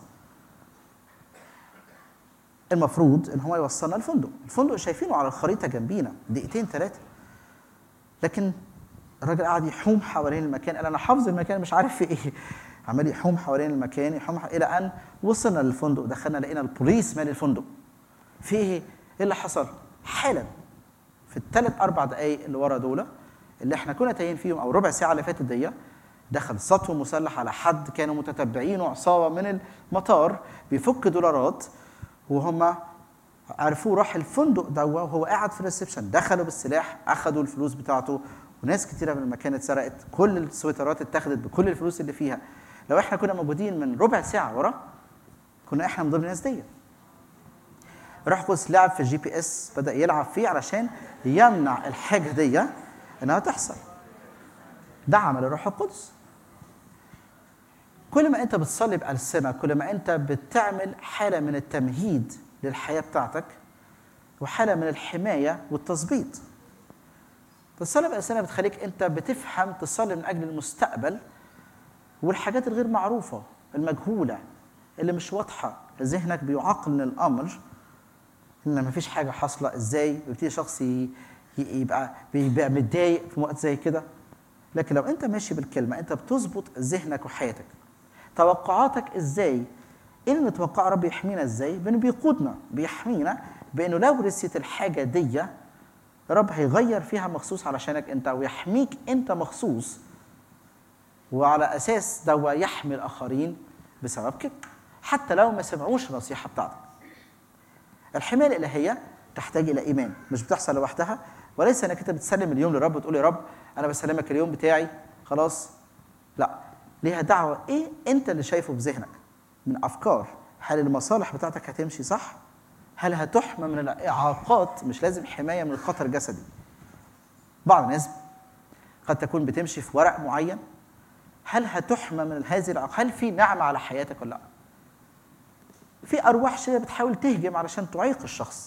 المفروض ان هو يوصلنا الفندق الفندق شايفينه على الخريطه جنبينا دقيقتين ثلاثه لكن الراجل قاعد يحوم حوالين المكان قال انا حافظ المكان مش عارف في ايه عمال يحوم حوالين المكان يحوم ح... الى ان وصلنا للفندق دخلنا لقينا البوليس مال الفندق في ايه ايه اللي حصل حالا في الثلاث اربع دقائق اللي ورا دول اللي احنا كنا تايهين فيهم او ربع ساعه اللي فاتت دي دخل سطو مسلح على حد كانوا متتبعينه عصابه من المطار بيفك دولارات وهم عرفوه راح الفندق دوا وهو قاعد في الريسبشن دخلوا بالسلاح اخذوا الفلوس بتاعته وناس كتيره من المكان اتسرقت كل السويترات اتاخدت بكل الفلوس اللي فيها لو احنا كنا موجودين من ربع ساعه ورا كنا احنا من ضمن الناس دي راح قدس لعب في الجي بي اس بدا يلعب فيه علشان يمنع الحاجه دي انها تحصل ده عمل الروح القدس كل ما انت بتصلي بألسنة كل ما انت بتعمل حالة من التمهيد للحياة بتاعتك وحالة من الحماية والتظبيط تصلي بألسنة بتخليك انت بتفهم تصلي من أجل المستقبل والحاجات الغير معروفة المجهولة اللي مش واضحة ذهنك بيعقل الأمر ان مفيش حاجة حاصلة ازاي بيبتدي شخص ي- ي- يبقى بيبقى متضايق في وقت زي كده لكن لو انت ماشي بالكلمة انت بتظبط ذهنك وحياتك توقعاتك ازاي ايه اللي نتوقعه رب يحمينا ازاي بانه بيقودنا بيحمينا بانه لو رسيت الحاجه دي رب هيغير فيها مخصوص علشانك انت ويحميك انت مخصوص وعلى اساس ده يحمي الاخرين بسبب كده حتى لو ما سمعوش النصيحه بتاعتك الحمايه الالهيه تحتاج الى ايمان مش بتحصل لوحدها وليس انك انت بتسلم اليوم للرب وتقول يا رب انا بسلمك اليوم بتاعي خلاص لا ليها دعوه ايه انت اللي شايفه في ذهنك من افكار هل المصالح بتاعتك هتمشي صح هل هتحمى من الاعاقات مش لازم حمايه من الخطر الجسدي بعض الناس قد تكون بتمشي في ورق معين هل هتحمى من هذه الاعاقات هل في نعمه على حياتك ولا لا في ارواح شريره بتحاول تهجم علشان تعيق الشخص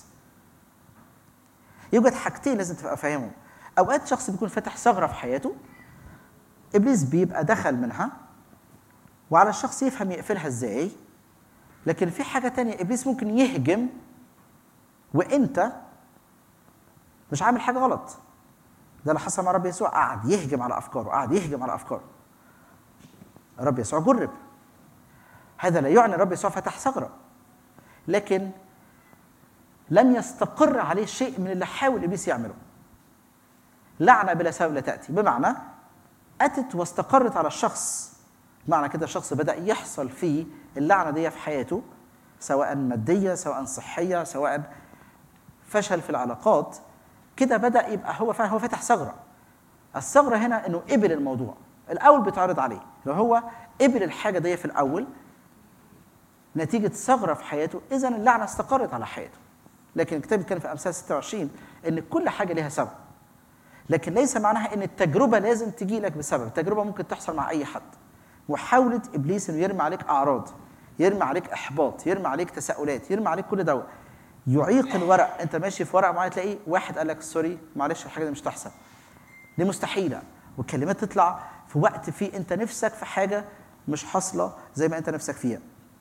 يوجد حاجتين لازم تبقى فاهمهم اوقات شخص بيكون فاتح ثغره في حياته ابليس بيبقى دخل منها وعلى الشخص يفهم يقفلها ازاي لكن في حاجه تانية ابليس ممكن يهجم وانت مش عامل حاجه غلط ده اللي حصل مع رب يسوع قعد يهجم على افكاره قعد يهجم على افكاره رب يسوع جرب هذا لا يعني رب يسوع فتح ثغره لكن لم يستقر عليه شيء من اللي حاول ابليس يعمله لعنه بلا سبب لا تاتي بمعنى اتت واستقرت على الشخص معنى كده الشخص بدا يحصل فيه اللعنه دي في حياته سواء ماديه سواء صحيه سواء فشل في العلاقات كده بدا يبقى هو فعلا هو فتح ثغره الثغره هنا انه قبل الموضوع الاول بيتعرض عليه لو هو قبل الحاجه دي في الاول نتيجه ثغره في حياته اذا اللعنه استقرت على حياته لكن الكتاب كان في امثال 26 ان كل حاجه ليها سبب لكن ليس معناها ان التجربه لازم تجي لك بسبب التجربه ممكن تحصل مع اي حد محاوله ابليس انه يرمي عليك اعراض يرمي عليك احباط يرمي عليك تساؤلات يرمي عليك كل ده يعيق الورق انت ماشي في ورق معين تلاقيه واحد قال لك سوري معلش الحاجه دي مش تحصل دي مستحيله والكلمات تطلع في وقت فيه انت نفسك في حاجه مش حاصله زي ما انت نفسك فيها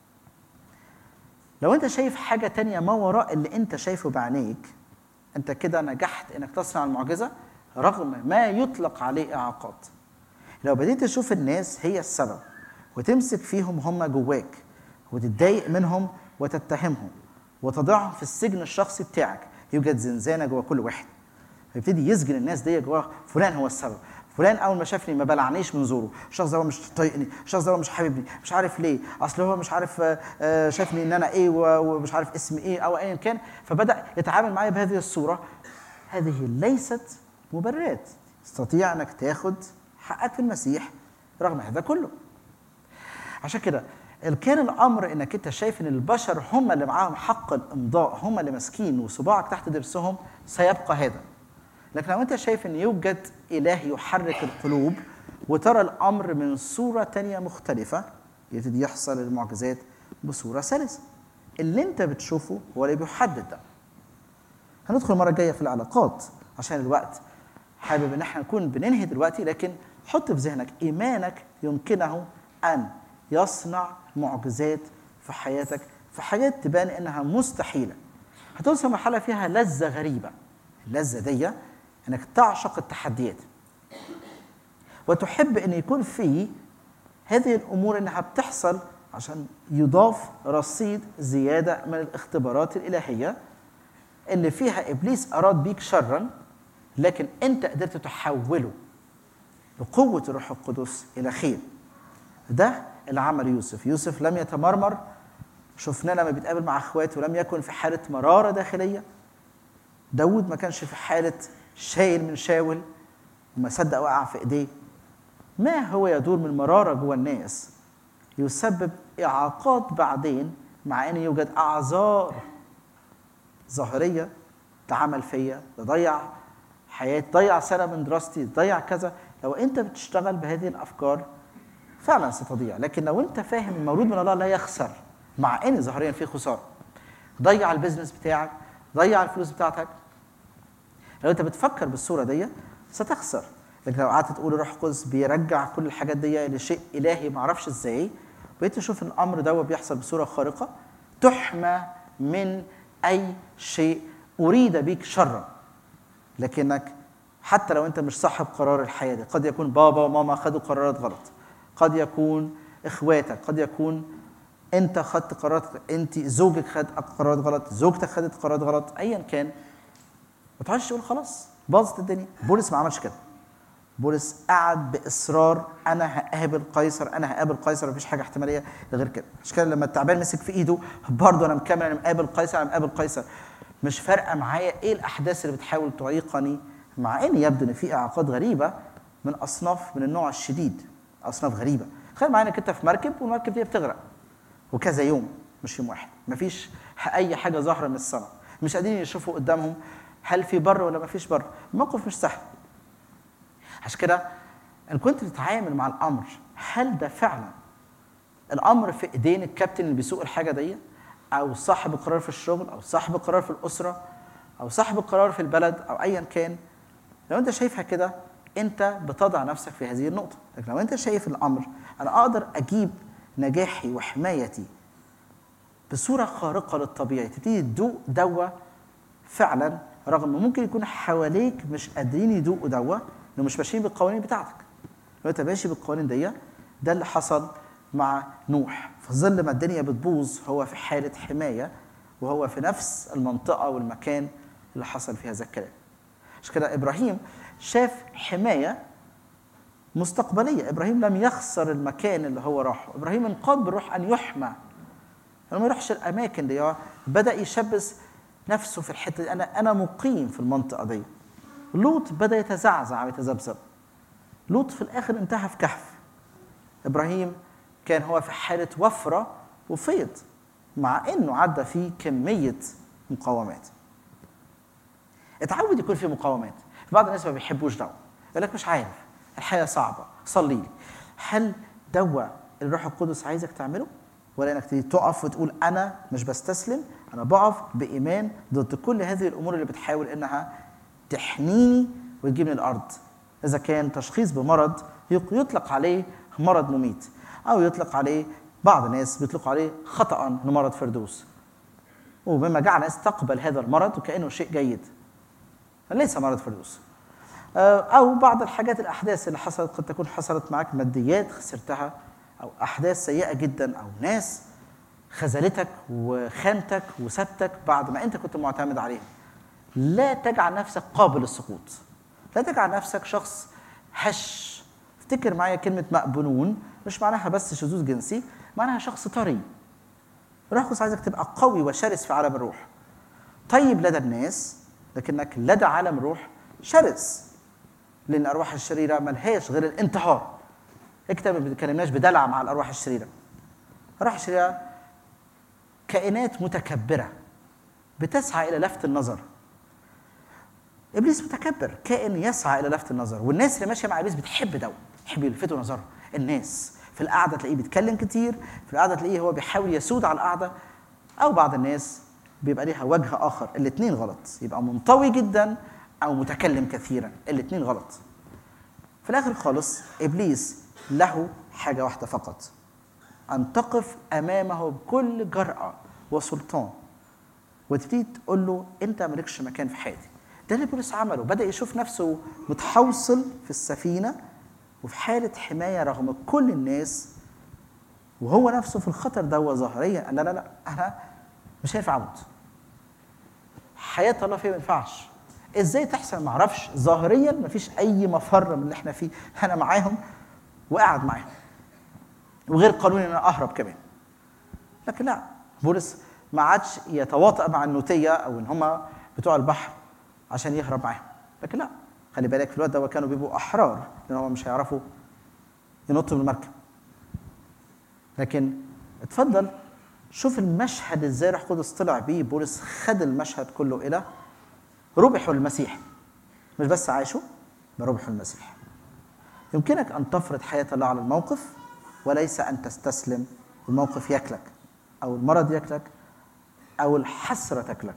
لو انت شايف حاجه تانية ما وراء اللي انت شايفه بعينيك انت كده نجحت انك تصنع المعجزه رغم ما يطلق عليه اعاقات لو بديت تشوف الناس هي السبب وتمسك فيهم هم جواك وتتضايق منهم وتتهمهم وتضعهم في السجن الشخصي بتاعك يوجد زنزانه جوه كل واحد فيبتدي يسجن الناس دي جواه فلان هو السبب فلان اول ما شافني ما بلعنيش من زوره الشخص ده هو مش طايقني الشخص ده هو مش حاببني مش عارف ليه اصل هو مش عارف آه، آه، شافني ان انا ايه و- ومش عارف اسمي ايه او ايا كان فبدا يتعامل معايا بهذه الصوره هذه ليست مبررات تستطيع انك تاخد حقك في المسيح رغم هذا كله عشان كده كان الامر انك انت شايف ان البشر هم اللي معاهم حق الامضاء هم اللي ماسكين وصباعك تحت ضرسهم سيبقى هذا لكن لو انت شايف ان يوجد اله يحرك القلوب وترى الامر من صوره تانية مختلفه يبتدي يحصل المعجزات بصوره سلسه اللي انت بتشوفه هو اللي بيحدد ده هندخل المره الجايه في العلاقات عشان الوقت حابب ان احنا نكون بننهي دلوقتي لكن حط في ذهنك ايمانك يمكنه ان يصنع معجزات في حياتك في حاجات تبان انها مستحيله هتوصل مرحله فيها لذه غريبه اللذه دي انك تعشق التحديات وتحب ان يكون في هذه الامور انها بتحصل عشان يضاف رصيد زياده من الاختبارات الالهيه اللي فيها ابليس اراد بيك شرا لكن انت قدرت تحوله بقوه الروح القدس الى خير ده اللي عمل يوسف يوسف لم يتمرمر شفناه لما بيتقابل مع اخواته لم يكن في حاله مراره داخليه داود ما كانش في حاله شايل من شاول وما صدق وقع في ايديه ما هو يدور من مراره جوه الناس يسبب اعاقات بعدين مع ان يوجد اعذار ظاهريه ده عمل فيا ده ضيع حياتي ضيع سنه من دراستي ضيع كذا لو انت بتشتغل بهذه الافكار فعلا ستضيع لكن لو انت فاهم المولود من الله لا يخسر مع ان ظاهريا في خساره ضيع البيزنس بتاعك ضيع الفلوس بتاعتك لو انت بتفكر بالصوره دي ستخسر لكن لو قعدت تقول الروح القدس بيرجع كل الحاجات دي لشيء الهي ما اعرفش ازاي بقيت تشوف ان الامر ده بيحصل بصوره خارقه تحمى من اي شيء اريد بك شرا لكنك حتى لو انت مش صاحب قرار الحياه دي قد يكون بابا وماما خدوا قرارات غلط قد يكون اخواتك قد يكون انت خدت قرارات انت زوجك خد قرارات غلط زوجتك خدت قرارات غلط ايا كان ما تقعدش تقول خلاص باظت الدنيا بولس ما عملش كده بولس قعد باصرار انا هقابل قيصر انا هقابل قيصر مفيش حاجه احتماليه غير كده عشان كده لما التعبان مسك في ايده برضه انا مكمل انا مقابل قيصر انا مقابل قيصر مش فارقه معايا ايه الاحداث اللي بتحاول تعيقني مع ان يبدو ان في اعاقات غريبه من اصناف من النوع الشديد اصناف غريبه تخيل معايا انك انت في مركب والمركب دي بتغرق وكذا يوم مش يوم واحد مفيش اي حاجه ظاهره من السماء مش قادرين يشوفوا قدامهم هل في بر ولا مفيش بر الموقف مش سهل عشان كده ان كنت بتتعامل مع الامر هل ده فعلا الامر في ايدين الكابتن اللي بيسوق الحاجه دي او صاحب القرار في الشغل او صاحب القرار في الاسره او صاحب القرار في البلد او ايا كان لو انت شايفها كده انت بتضع نفسك في هذه النقطه لكن لو انت شايف الامر انا اقدر اجيب نجاحي وحمايتي بصوره خارقه للطبيعي تبتدي تدوق دواء فعلا رغم ممكن يكون حواليك مش قادرين يدوقوا دواء انه مش ماشيين بالقوانين بتاعتك لو انت ماشي بالقوانين دي ده اللي حصل مع نوح في ظل ما الدنيا بتبوظ هو في حاله حمايه وهو في نفس المنطقه والمكان اللي حصل فيه هذا الكلام عشان كده ابراهيم شاف حمايه مستقبليه ابراهيم لم يخسر المكان اللي هو راحه ابراهيم انقاد بالروح ان يحمى ما يروحش الاماكن دي بدا يشبث نفسه في الحته دي انا انا مقيم في المنطقه دي لوط بدا يتزعزع ويتذبذب لوط في الاخر انتهى في كهف ابراهيم كان هو في حاله وفره وفيض مع انه عدى فيه كميه مقاومات اتعود يكون في مقاومات بعض الناس ما بيحبوش دواء يقول لك مش عارف الحياه صعبه صلي لي هل دواء الروح القدس عايزك تعمله ولا انك تقف وتقول انا مش بستسلم انا بقف بايمان ضد كل هذه الامور اللي بتحاول انها تحنيني وتجيبني الارض اذا كان تشخيص بمرض يطلق عليه مرض مميت او يطلق عليه بعض الناس بيطلقوا عليه خطا انه مرض فردوس ومما جعل الناس تقبل هذا المرض وكانه شيء جيد ليس مرض فردوس او بعض الحاجات الاحداث اللي حصلت قد تكون حصلت معك ماديات خسرتها او احداث سيئه جدا او ناس خذلتك وخانتك وسبتك بعد ما انت كنت معتمد عليهم لا تجعل نفسك قابل للسقوط لا تجعل نفسك شخص هش افتكر معايا كلمة مقبولون مش معناها بس شذوذ جنسي معناها شخص طري الروح القدس عايزك تبقى قوي وشرس في عالم الروح طيب لدى الناس لكنك لدى عالم الروح شرس لان الارواح الشريره ملهاش غير الانتحار الكتاب ما بيتكلمناش بدلع مع الارواح الشريره الارواح الشريره كائنات متكبره بتسعى الى لفت النظر ابليس متكبر كائن يسعى الى لفت النظر والناس اللي ماشيه مع ابليس بتحب ده بتحب يلفتوا نظرها الناس في القعده تلاقيه بيتكلم كتير في القعده تلاقيه هو بيحاول يسود على القعده او بعض الناس بيبقى ليها وجه اخر الاثنين غلط يبقى منطوي جدا او متكلم كثيرا الاثنين غلط في الاخر خالص ابليس له حاجه واحده فقط ان تقف امامه بكل جراه وسلطان وتبتدي تقول له انت مالكش مكان في حياتي ده اللي بولس عمله بدا يشوف نفسه متحوصل في السفينه وفي حاله حمايه رغم كل الناس وهو نفسه في الخطر ده ظاهريا لا لا لا انا مش هينفع اموت حياه الله فيها ما ينفعش ازاي تحصل ما اعرفش ظاهريا ما فيش اي مفر من اللي احنا فيه انا معاهم وقاعد معاهم وغير قانوني ان انا اهرب كمان لكن لا بولس ما عادش يتواطأ مع النوتيه او ان هم بتوع البحر عشان يهرب معاهم لكن لا خلي بالك في الوقت ده كانوا بيبقوا احرار لان هم مش هيعرفوا ينطوا من المركب لكن اتفضل شوف المشهد ازاي روح القدس طلع بيه بولس خد المشهد كله الى ربحوا المسيح مش بس عاشوا بل ربحوا المسيح يمكنك ان تفرض حياه الله على الموقف وليس ان تستسلم الموقف ياكلك او المرض ياكلك او الحسره تاكلك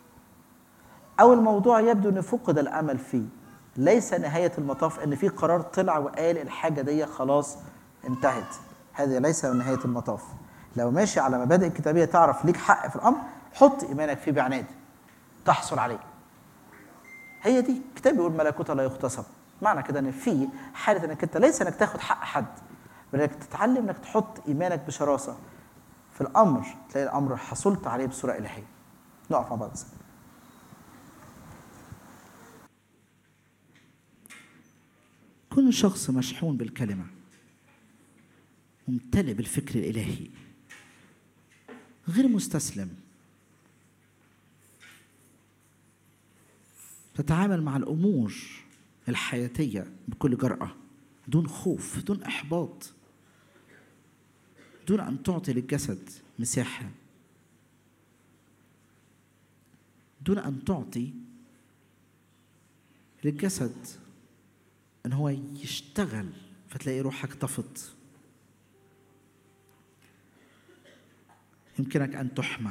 او الموضوع يبدو ان فقد الامل فيه ليس نهايه المطاف ان في قرار طلع وقال الحاجه دي خلاص انتهت هذه ليس نهايه المطاف لو ماشي على مبادئ الكتابيه تعرف ليك حق في الامر حط ايمانك فيه بعناد تحصل عليه هي دي الكتاب بيقول ملكوتها لا يغتصب معنى كده ان في حاله انك انت ليس انك تاخد حق حد بل انك تتعلم انك تحط ايمانك بشراسه في الامر تلاقي الامر حصلت عليه بصوره الهيه نقف مع بعض سنة. كن شخص مشحون بالكلمه ممتلئ بالفكر الالهي غير مستسلم تتعامل مع الامور الحياتيه بكل جراه دون خوف دون احباط دون ان تعطي للجسد مساحه دون ان تعطي للجسد ان هو يشتغل فتلاقي روحك طفت يمكنك ان تحمى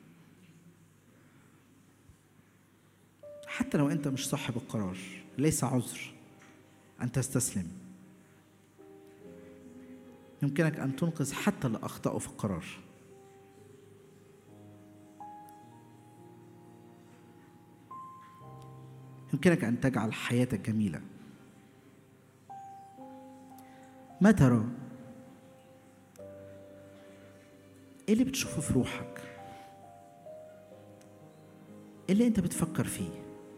حتى لو انت مش صاحب القرار ليس عذر ان تستسلم يمكنك ان تنقذ حتى اللي اخطاوا في القرار يمكنك ان تجعل حياتك جميله ما ترى ايه اللي بتشوفه في روحك ايه اللي انت بتفكر فيه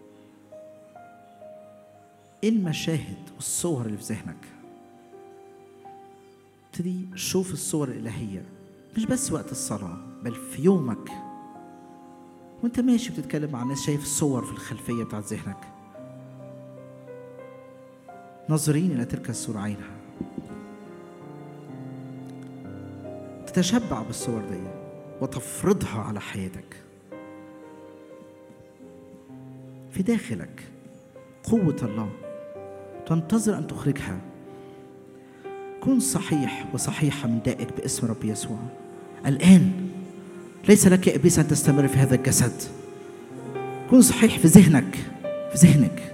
ايه المشاهد والصور اللي في ذهنك ابتدي شوف الصور الالهيه مش بس وقت الصلاه بل في يومك وانت ماشي بتتكلم مع الناس شايف الصور في الخلفيه بتاعت ذهنك ناظرين الى تلك الصور عينها تتشبع بالصور دي وتفرضها على حياتك في داخلك قوة الله تنتظر أن تخرجها كن صحيح وصحيحة من دائك باسم رب يسوع الآن ليس لك يا إبليس أن تستمر في هذا الجسد كن صحيح في ذهنك في ذهنك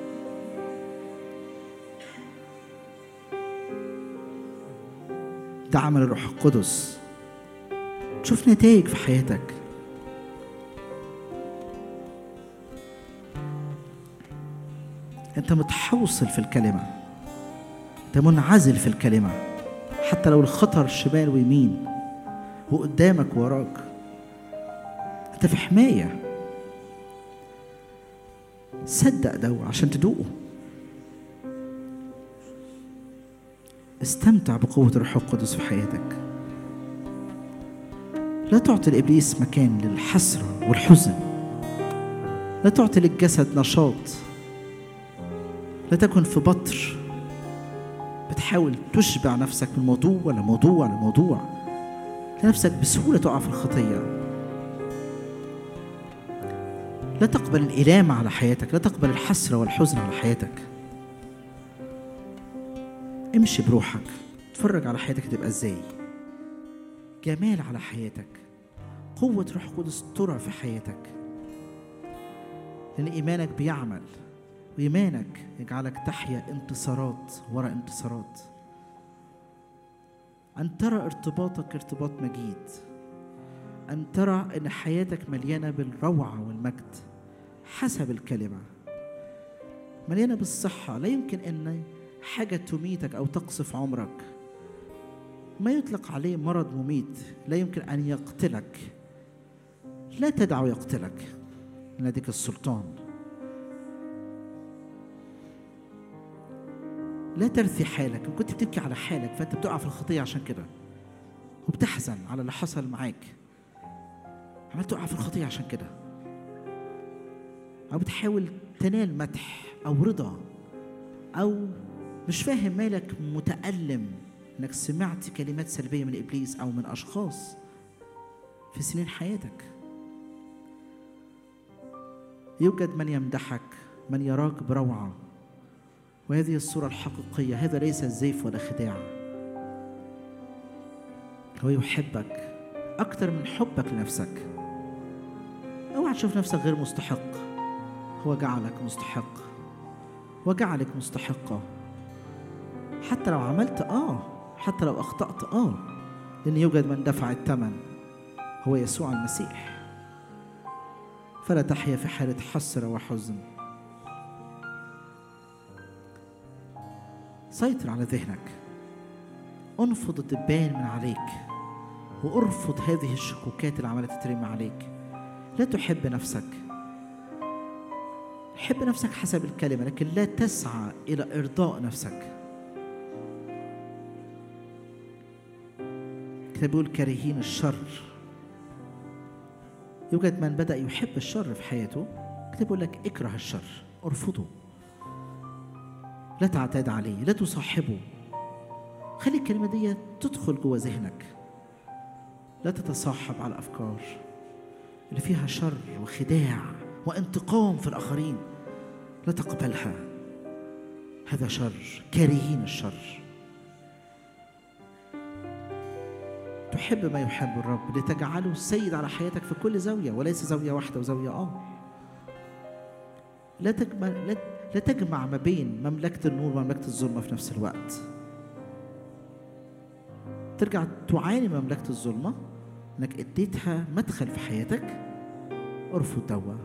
ده عمل الروح القدس تشوف نتائج في حياتك انت متحوصل في الكلمه انت منعزل في الكلمه حتى لو الخطر شمال ويمين وقدامك وراك انت في حمايه صدق ده عشان تدوقه استمتع بقوة الروح القدس في حياتك لا تعطي لإبليس مكان للحسرة والحزن لا تعطي للجسد نشاط لا تكن في بطر بتحاول تشبع نفسك من موضوع ولا موضوع لموضوع نفسك بسهولة تقع في الخطية لا تقبل الإلام على حياتك لا تقبل الحسرة والحزن على حياتك امشي بروحك اتفرج على حياتك تبقى ازاي جمال على حياتك قوة روح القدس ترى في حياتك لأن إيمانك بيعمل وإيمانك يجعلك تحيا انتصارات وراء انتصارات أن ترى ارتباطك ارتباط مجيد أن ترى أن حياتك مليانة بالروعة والمجد حسب الكلمة مليانة بالصحة لا يمكن أن حاجة تميتك أو تقصف عمرك ما يطلق عليه مرض مميت لا يمكن أن يقتلك لا تدعه يقتلك لديك السلطان لا ترثي حالك إن كنت بتبكي على حالك فأنت بتقع في الخطية عشان كده وبتحزن على اللي حصل معاك عمال تقع في الخطية عشان كده أو بتحاول تنال مدح أو رضا أو مش فاهم مالك متألم إنك سمعت كلمات سلبية من إبليس أو من أشخاص في سنين حياتك يوجد من يمدحك من يراك بروعة وهذه الصورة الحقيقية هذا ليس زيف ولا خداع هو يحبك أكثر من حبك لنفسك اوعى تشوف نفسك غير مستحق هو جعلك مستحق وجعلك مستحقة حتى لو عملت اه حتى لو اخطأت اه لأن يوجد من دفع الثمن هو يسوع المسيح فلا تحيا في حالة حسرة وحزن سيطر على ذهنك انفض الدبان من عليك وارفض هذه الشكوكات اللي عماله تترمي عليك لا تحب نفسك حب نفسك حسب الكلمة لكن لا تسعى إلى إرضاء نفسك كتاب بيقول كارهين الشر يوجد من بدأ يحب الشر في حياته كتاب بيقول لك اكره الشر ارفضه لا تعتاد عليه لا تصاحبه خلي الكلمة دي تدخل جوه ذهنك لا تتصاحب على الأفكار اللي فيها شر وخداع وانتقام في الآخرين لا تقبلها هذا شر كارهين الشر تحب ما يحب الرب لتجعله سيد على حياتك في كل زاوية وليس زاوية واحدة وزاوية آه لا تجمع لا, لا تجمع ما بين مملكة النور ومملكة الظلمة في نفس الوقت ترجع تعاني من مملكة الظلمة انك اديتها مدخل في حياتك ارفض دوا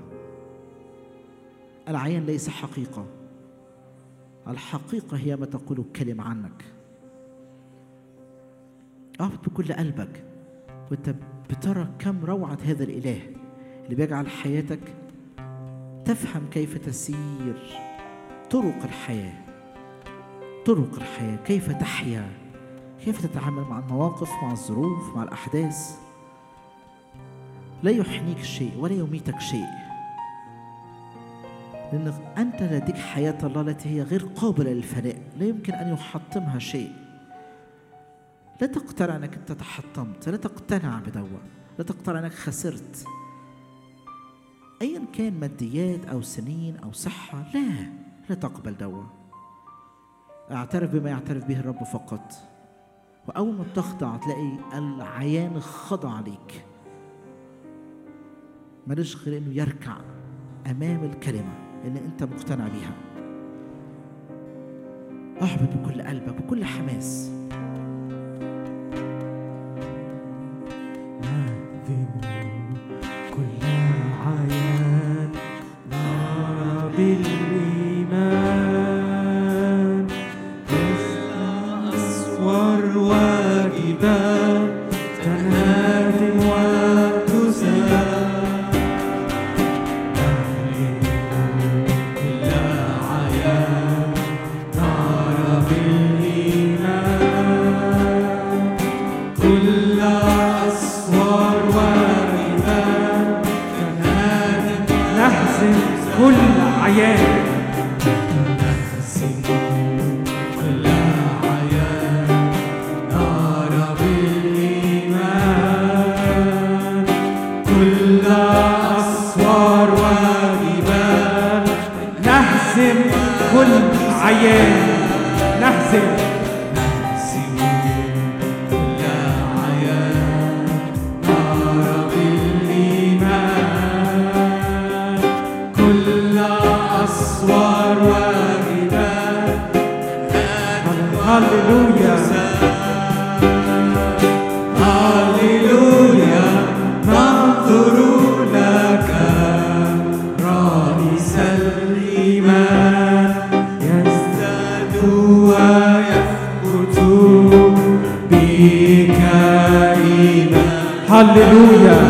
العين ليس حقيقة الحقيقة هي ما تقول الكلمة عنك اهبط بكل قلبك وانت بترى كم روعة هذا الإله اللي بيجعل حياتك تفهم كيف تسير طرق الحياة طرق الحياة كيف تحيا كيف تتعامل مع المواقف مع الظروف مع الأحداث لا يحنيك شيء ولا يميتك شيء لأن أنت لديك حياة الله التي هي غير قابلة للفناء لا يمكن أن يحطمها شيء لا تقتنع أنك أنت تحطمت لا تقتنع بدوا لا تقتنع أنك خسرت أيا كان ماديات أو سنين أو صحة لا لا تقبل دوا اعترف بما يعترف به الرب فقط وأول ما تخضع تلاقي العيان خضع عليك ملوش غير انه يركع امام الكلمه اللي انت مقتنع بيها احبط بكل قلبك بكل حماس
كل عيان نرى بالإيمان مثل أسور وجبال تنادم وتسال نهزم نهزم كل عيان نار بالإيمان كل أسوار وجبال هللويا هللويا ننظر لك رئيس الإيمان يزداد ويثبت بك إيمان هللويا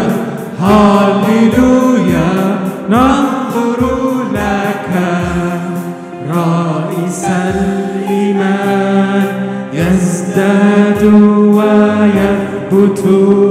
هللويا ننظر لك رئيس الإيمان يزداد ويثبت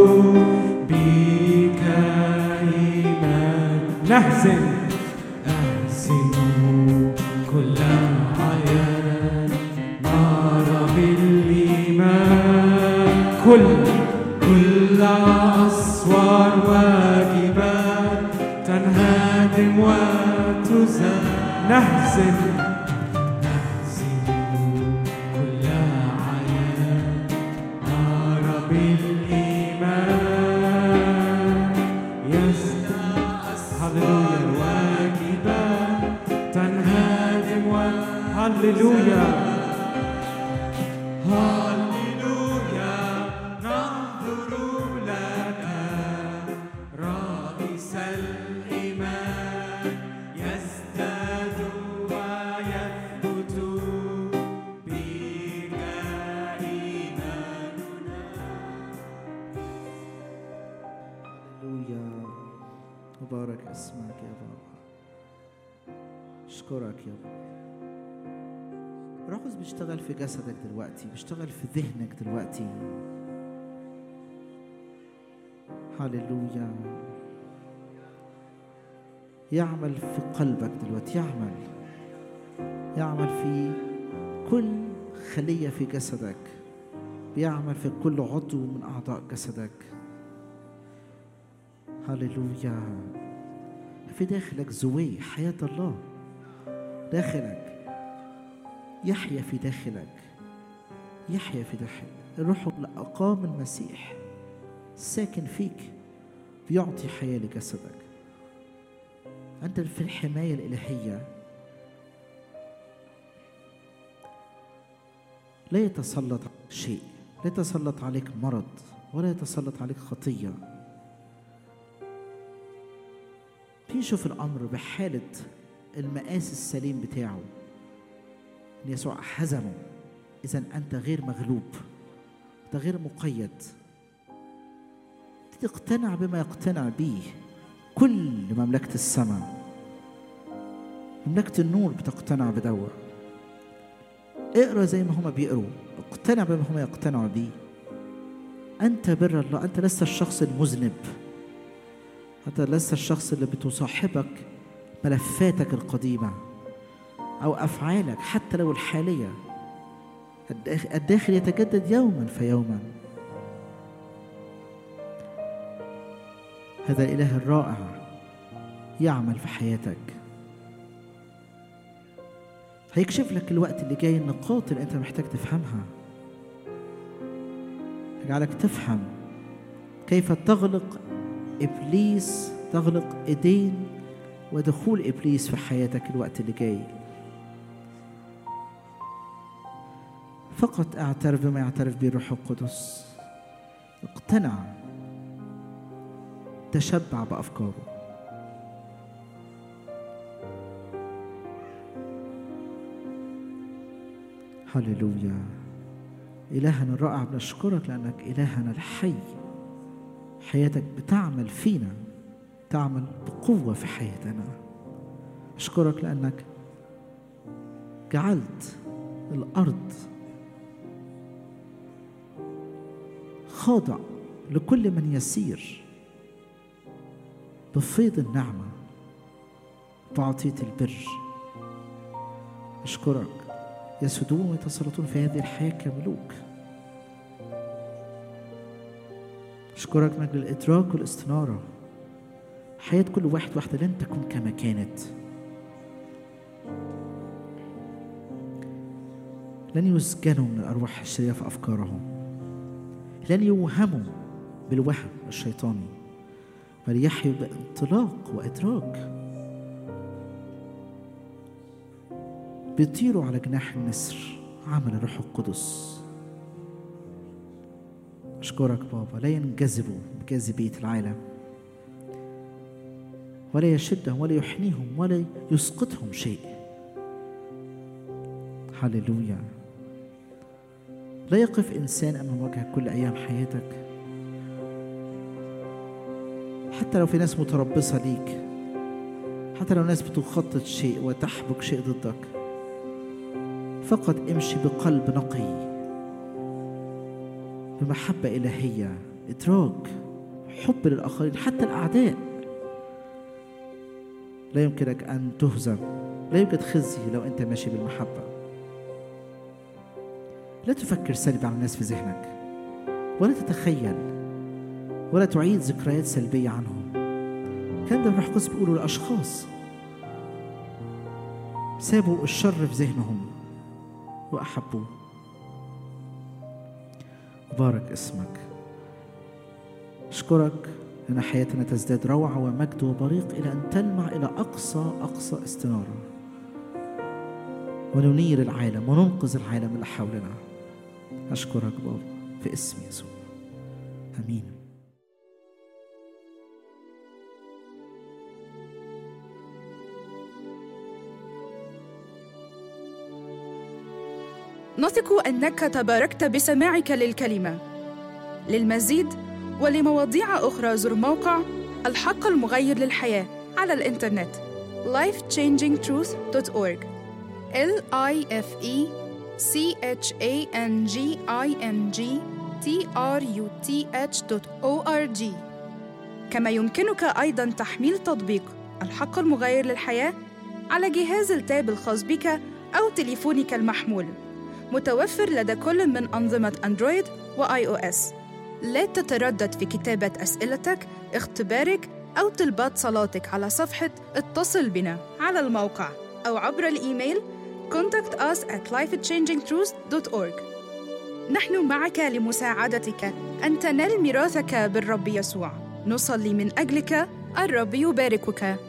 بك إيمان نهزم نهزم كل عيان نار بالإيمان كل كل أسوار وجبال تنهدم وتزال نهزم نهزم كل عيان نار بالإيمان يزداد هللويا الواجبات تنهدم و... هللويا هللويا ننظر لك رئيس الإيمان يزداد ويثبت بك إيماننا
هللويا مبارك اسمك يا بابا اشكرك يا بابا روح القدس بيشتغل في جسدك دلوقتي بيشتغل في ذهنك دلوقتي هللويا يعمل في قلبك دلوقتي يعمل يعمل في كل خلية في جسدك بيعمل في كل عضو من أعضاء جسدك هللويا في داخلك زوي حياة الله داخلك يحيا في داخلك يحيا في داخلك الروح اللي أقام المسيح ساكن فيك بيعطي حياة لجسدك أنت في الحماية الإلهية لا يتسلط عليك شيء لا يتسلط عليك مرض ولا يتسلط عليك خطيه بيشوف الأمر بحالة المقاس السليم بتاعه إن يسوع هزمه إذا أنت غير مغلوب أنت غير مقيد تقتنع بما يقتنع به كل مملكة السماء مملكة النور بتقتنع بدوا اقرا زي ما هما بيقروا اقتنع بما هما يقتنعوا بيه أنت بر الله أنت لست الشخص المذنب أنت لست الشخص اللي بتصاحبك ملفاتك القديمة أو أفعالك حتى لو الحالية الداخل, الداخل يتجدد يوما فيوما هذا الإله الرائع يعمل في حياتك هيكشف لك الوقت اللي جاي النقاط اللي أنت محتاج تفهمها يجعلك تفهم كيف تغلق ابليس تغلق ايدين ودخول ابليس في حياتك الوقت اللي جاي فقط اعترف بما يعترف به الروح القدس اقتنع تشبع بافكاره هللويا إلهنا الرائع بنشكرك لأنك إلهنا الحي حياتك بتعمل فينا تعمل بقوة في حياتنا أشكرك لأنك جعلت الأرض خاضع لكل من يسير بفيض النعمة بعطية البر أشكرك يسودون ويتسلطون في هذه الحياة كملوك أشكرك من أجل الإدراك والاستنارة حياة كل واحد واحدة لن تكون كما كانت لن يسجنوا من الأرواح الشريرة في أفكارهم لن يوهموا بالوهم الشيطاني بل يحيوا بانطلاق وإدراك بيطيروا على جناح النسر عمل الروح القدس أشكرك بابا لا ينجذبوا بجاذبية العالم ولا يشدهم ولا يحنيهم ولا يسقطهم شيء هللويا لا يقف إنسان أمام وجهك كل أيام حياتك حتى لو في ناس متربصة ليك حتى لو ناس بتخطط شيء وتحبك شيء ضدك فقط امشي بقلب نقي بمحبة إلهية إدراك حب للآخرين حتى الأعداء لا يمكنك أن تهزم لا يوجد خزي لو أنت ماشي بالمحبة لا تفكر سلبي على الناس في ذهنك ولا تتخيل ولا تعيد ذكريات سلبية عنهم كان ده الروح القدس بيقولوا لأشخاص سابوا الشر في ذهنهم وأحبوه بارك اسمك أشكرك أن حياتنا تزداد روعة ومجد وبريق إلى أن تلمع إلى أقصى أقصى استنارة وننير العالم وننقذ العالم اللي حولنا أشكرك بابا في اسم يسوع آمين
نثق انك تباركت بسماعك للكلمه للمزيد ولمواضيع اخرى زر موقع الحق المغير للحياه على الانترنت lifechangingtruth.org l i f e c h a n g i n g t r u t h o r g كما يمكنك ايضا تحميل تطبيق الحق المغير للحياه على جهاز التاب الخاص بك او تليفونك المحمول متوفر لدى كل من أنظمة أندرويد وآي أو إس. لا تتردد في كتابة أسئلتك، اختبارك أو طلبات صلاتك على صفحة اتصل بنا على الموقع أو عبر الإيميل contact us at lifechangingtruth.org نحن معك لمساعدتك أن تنال ميراثك بالرب يسوع نصلي من أجلك الرب يباركك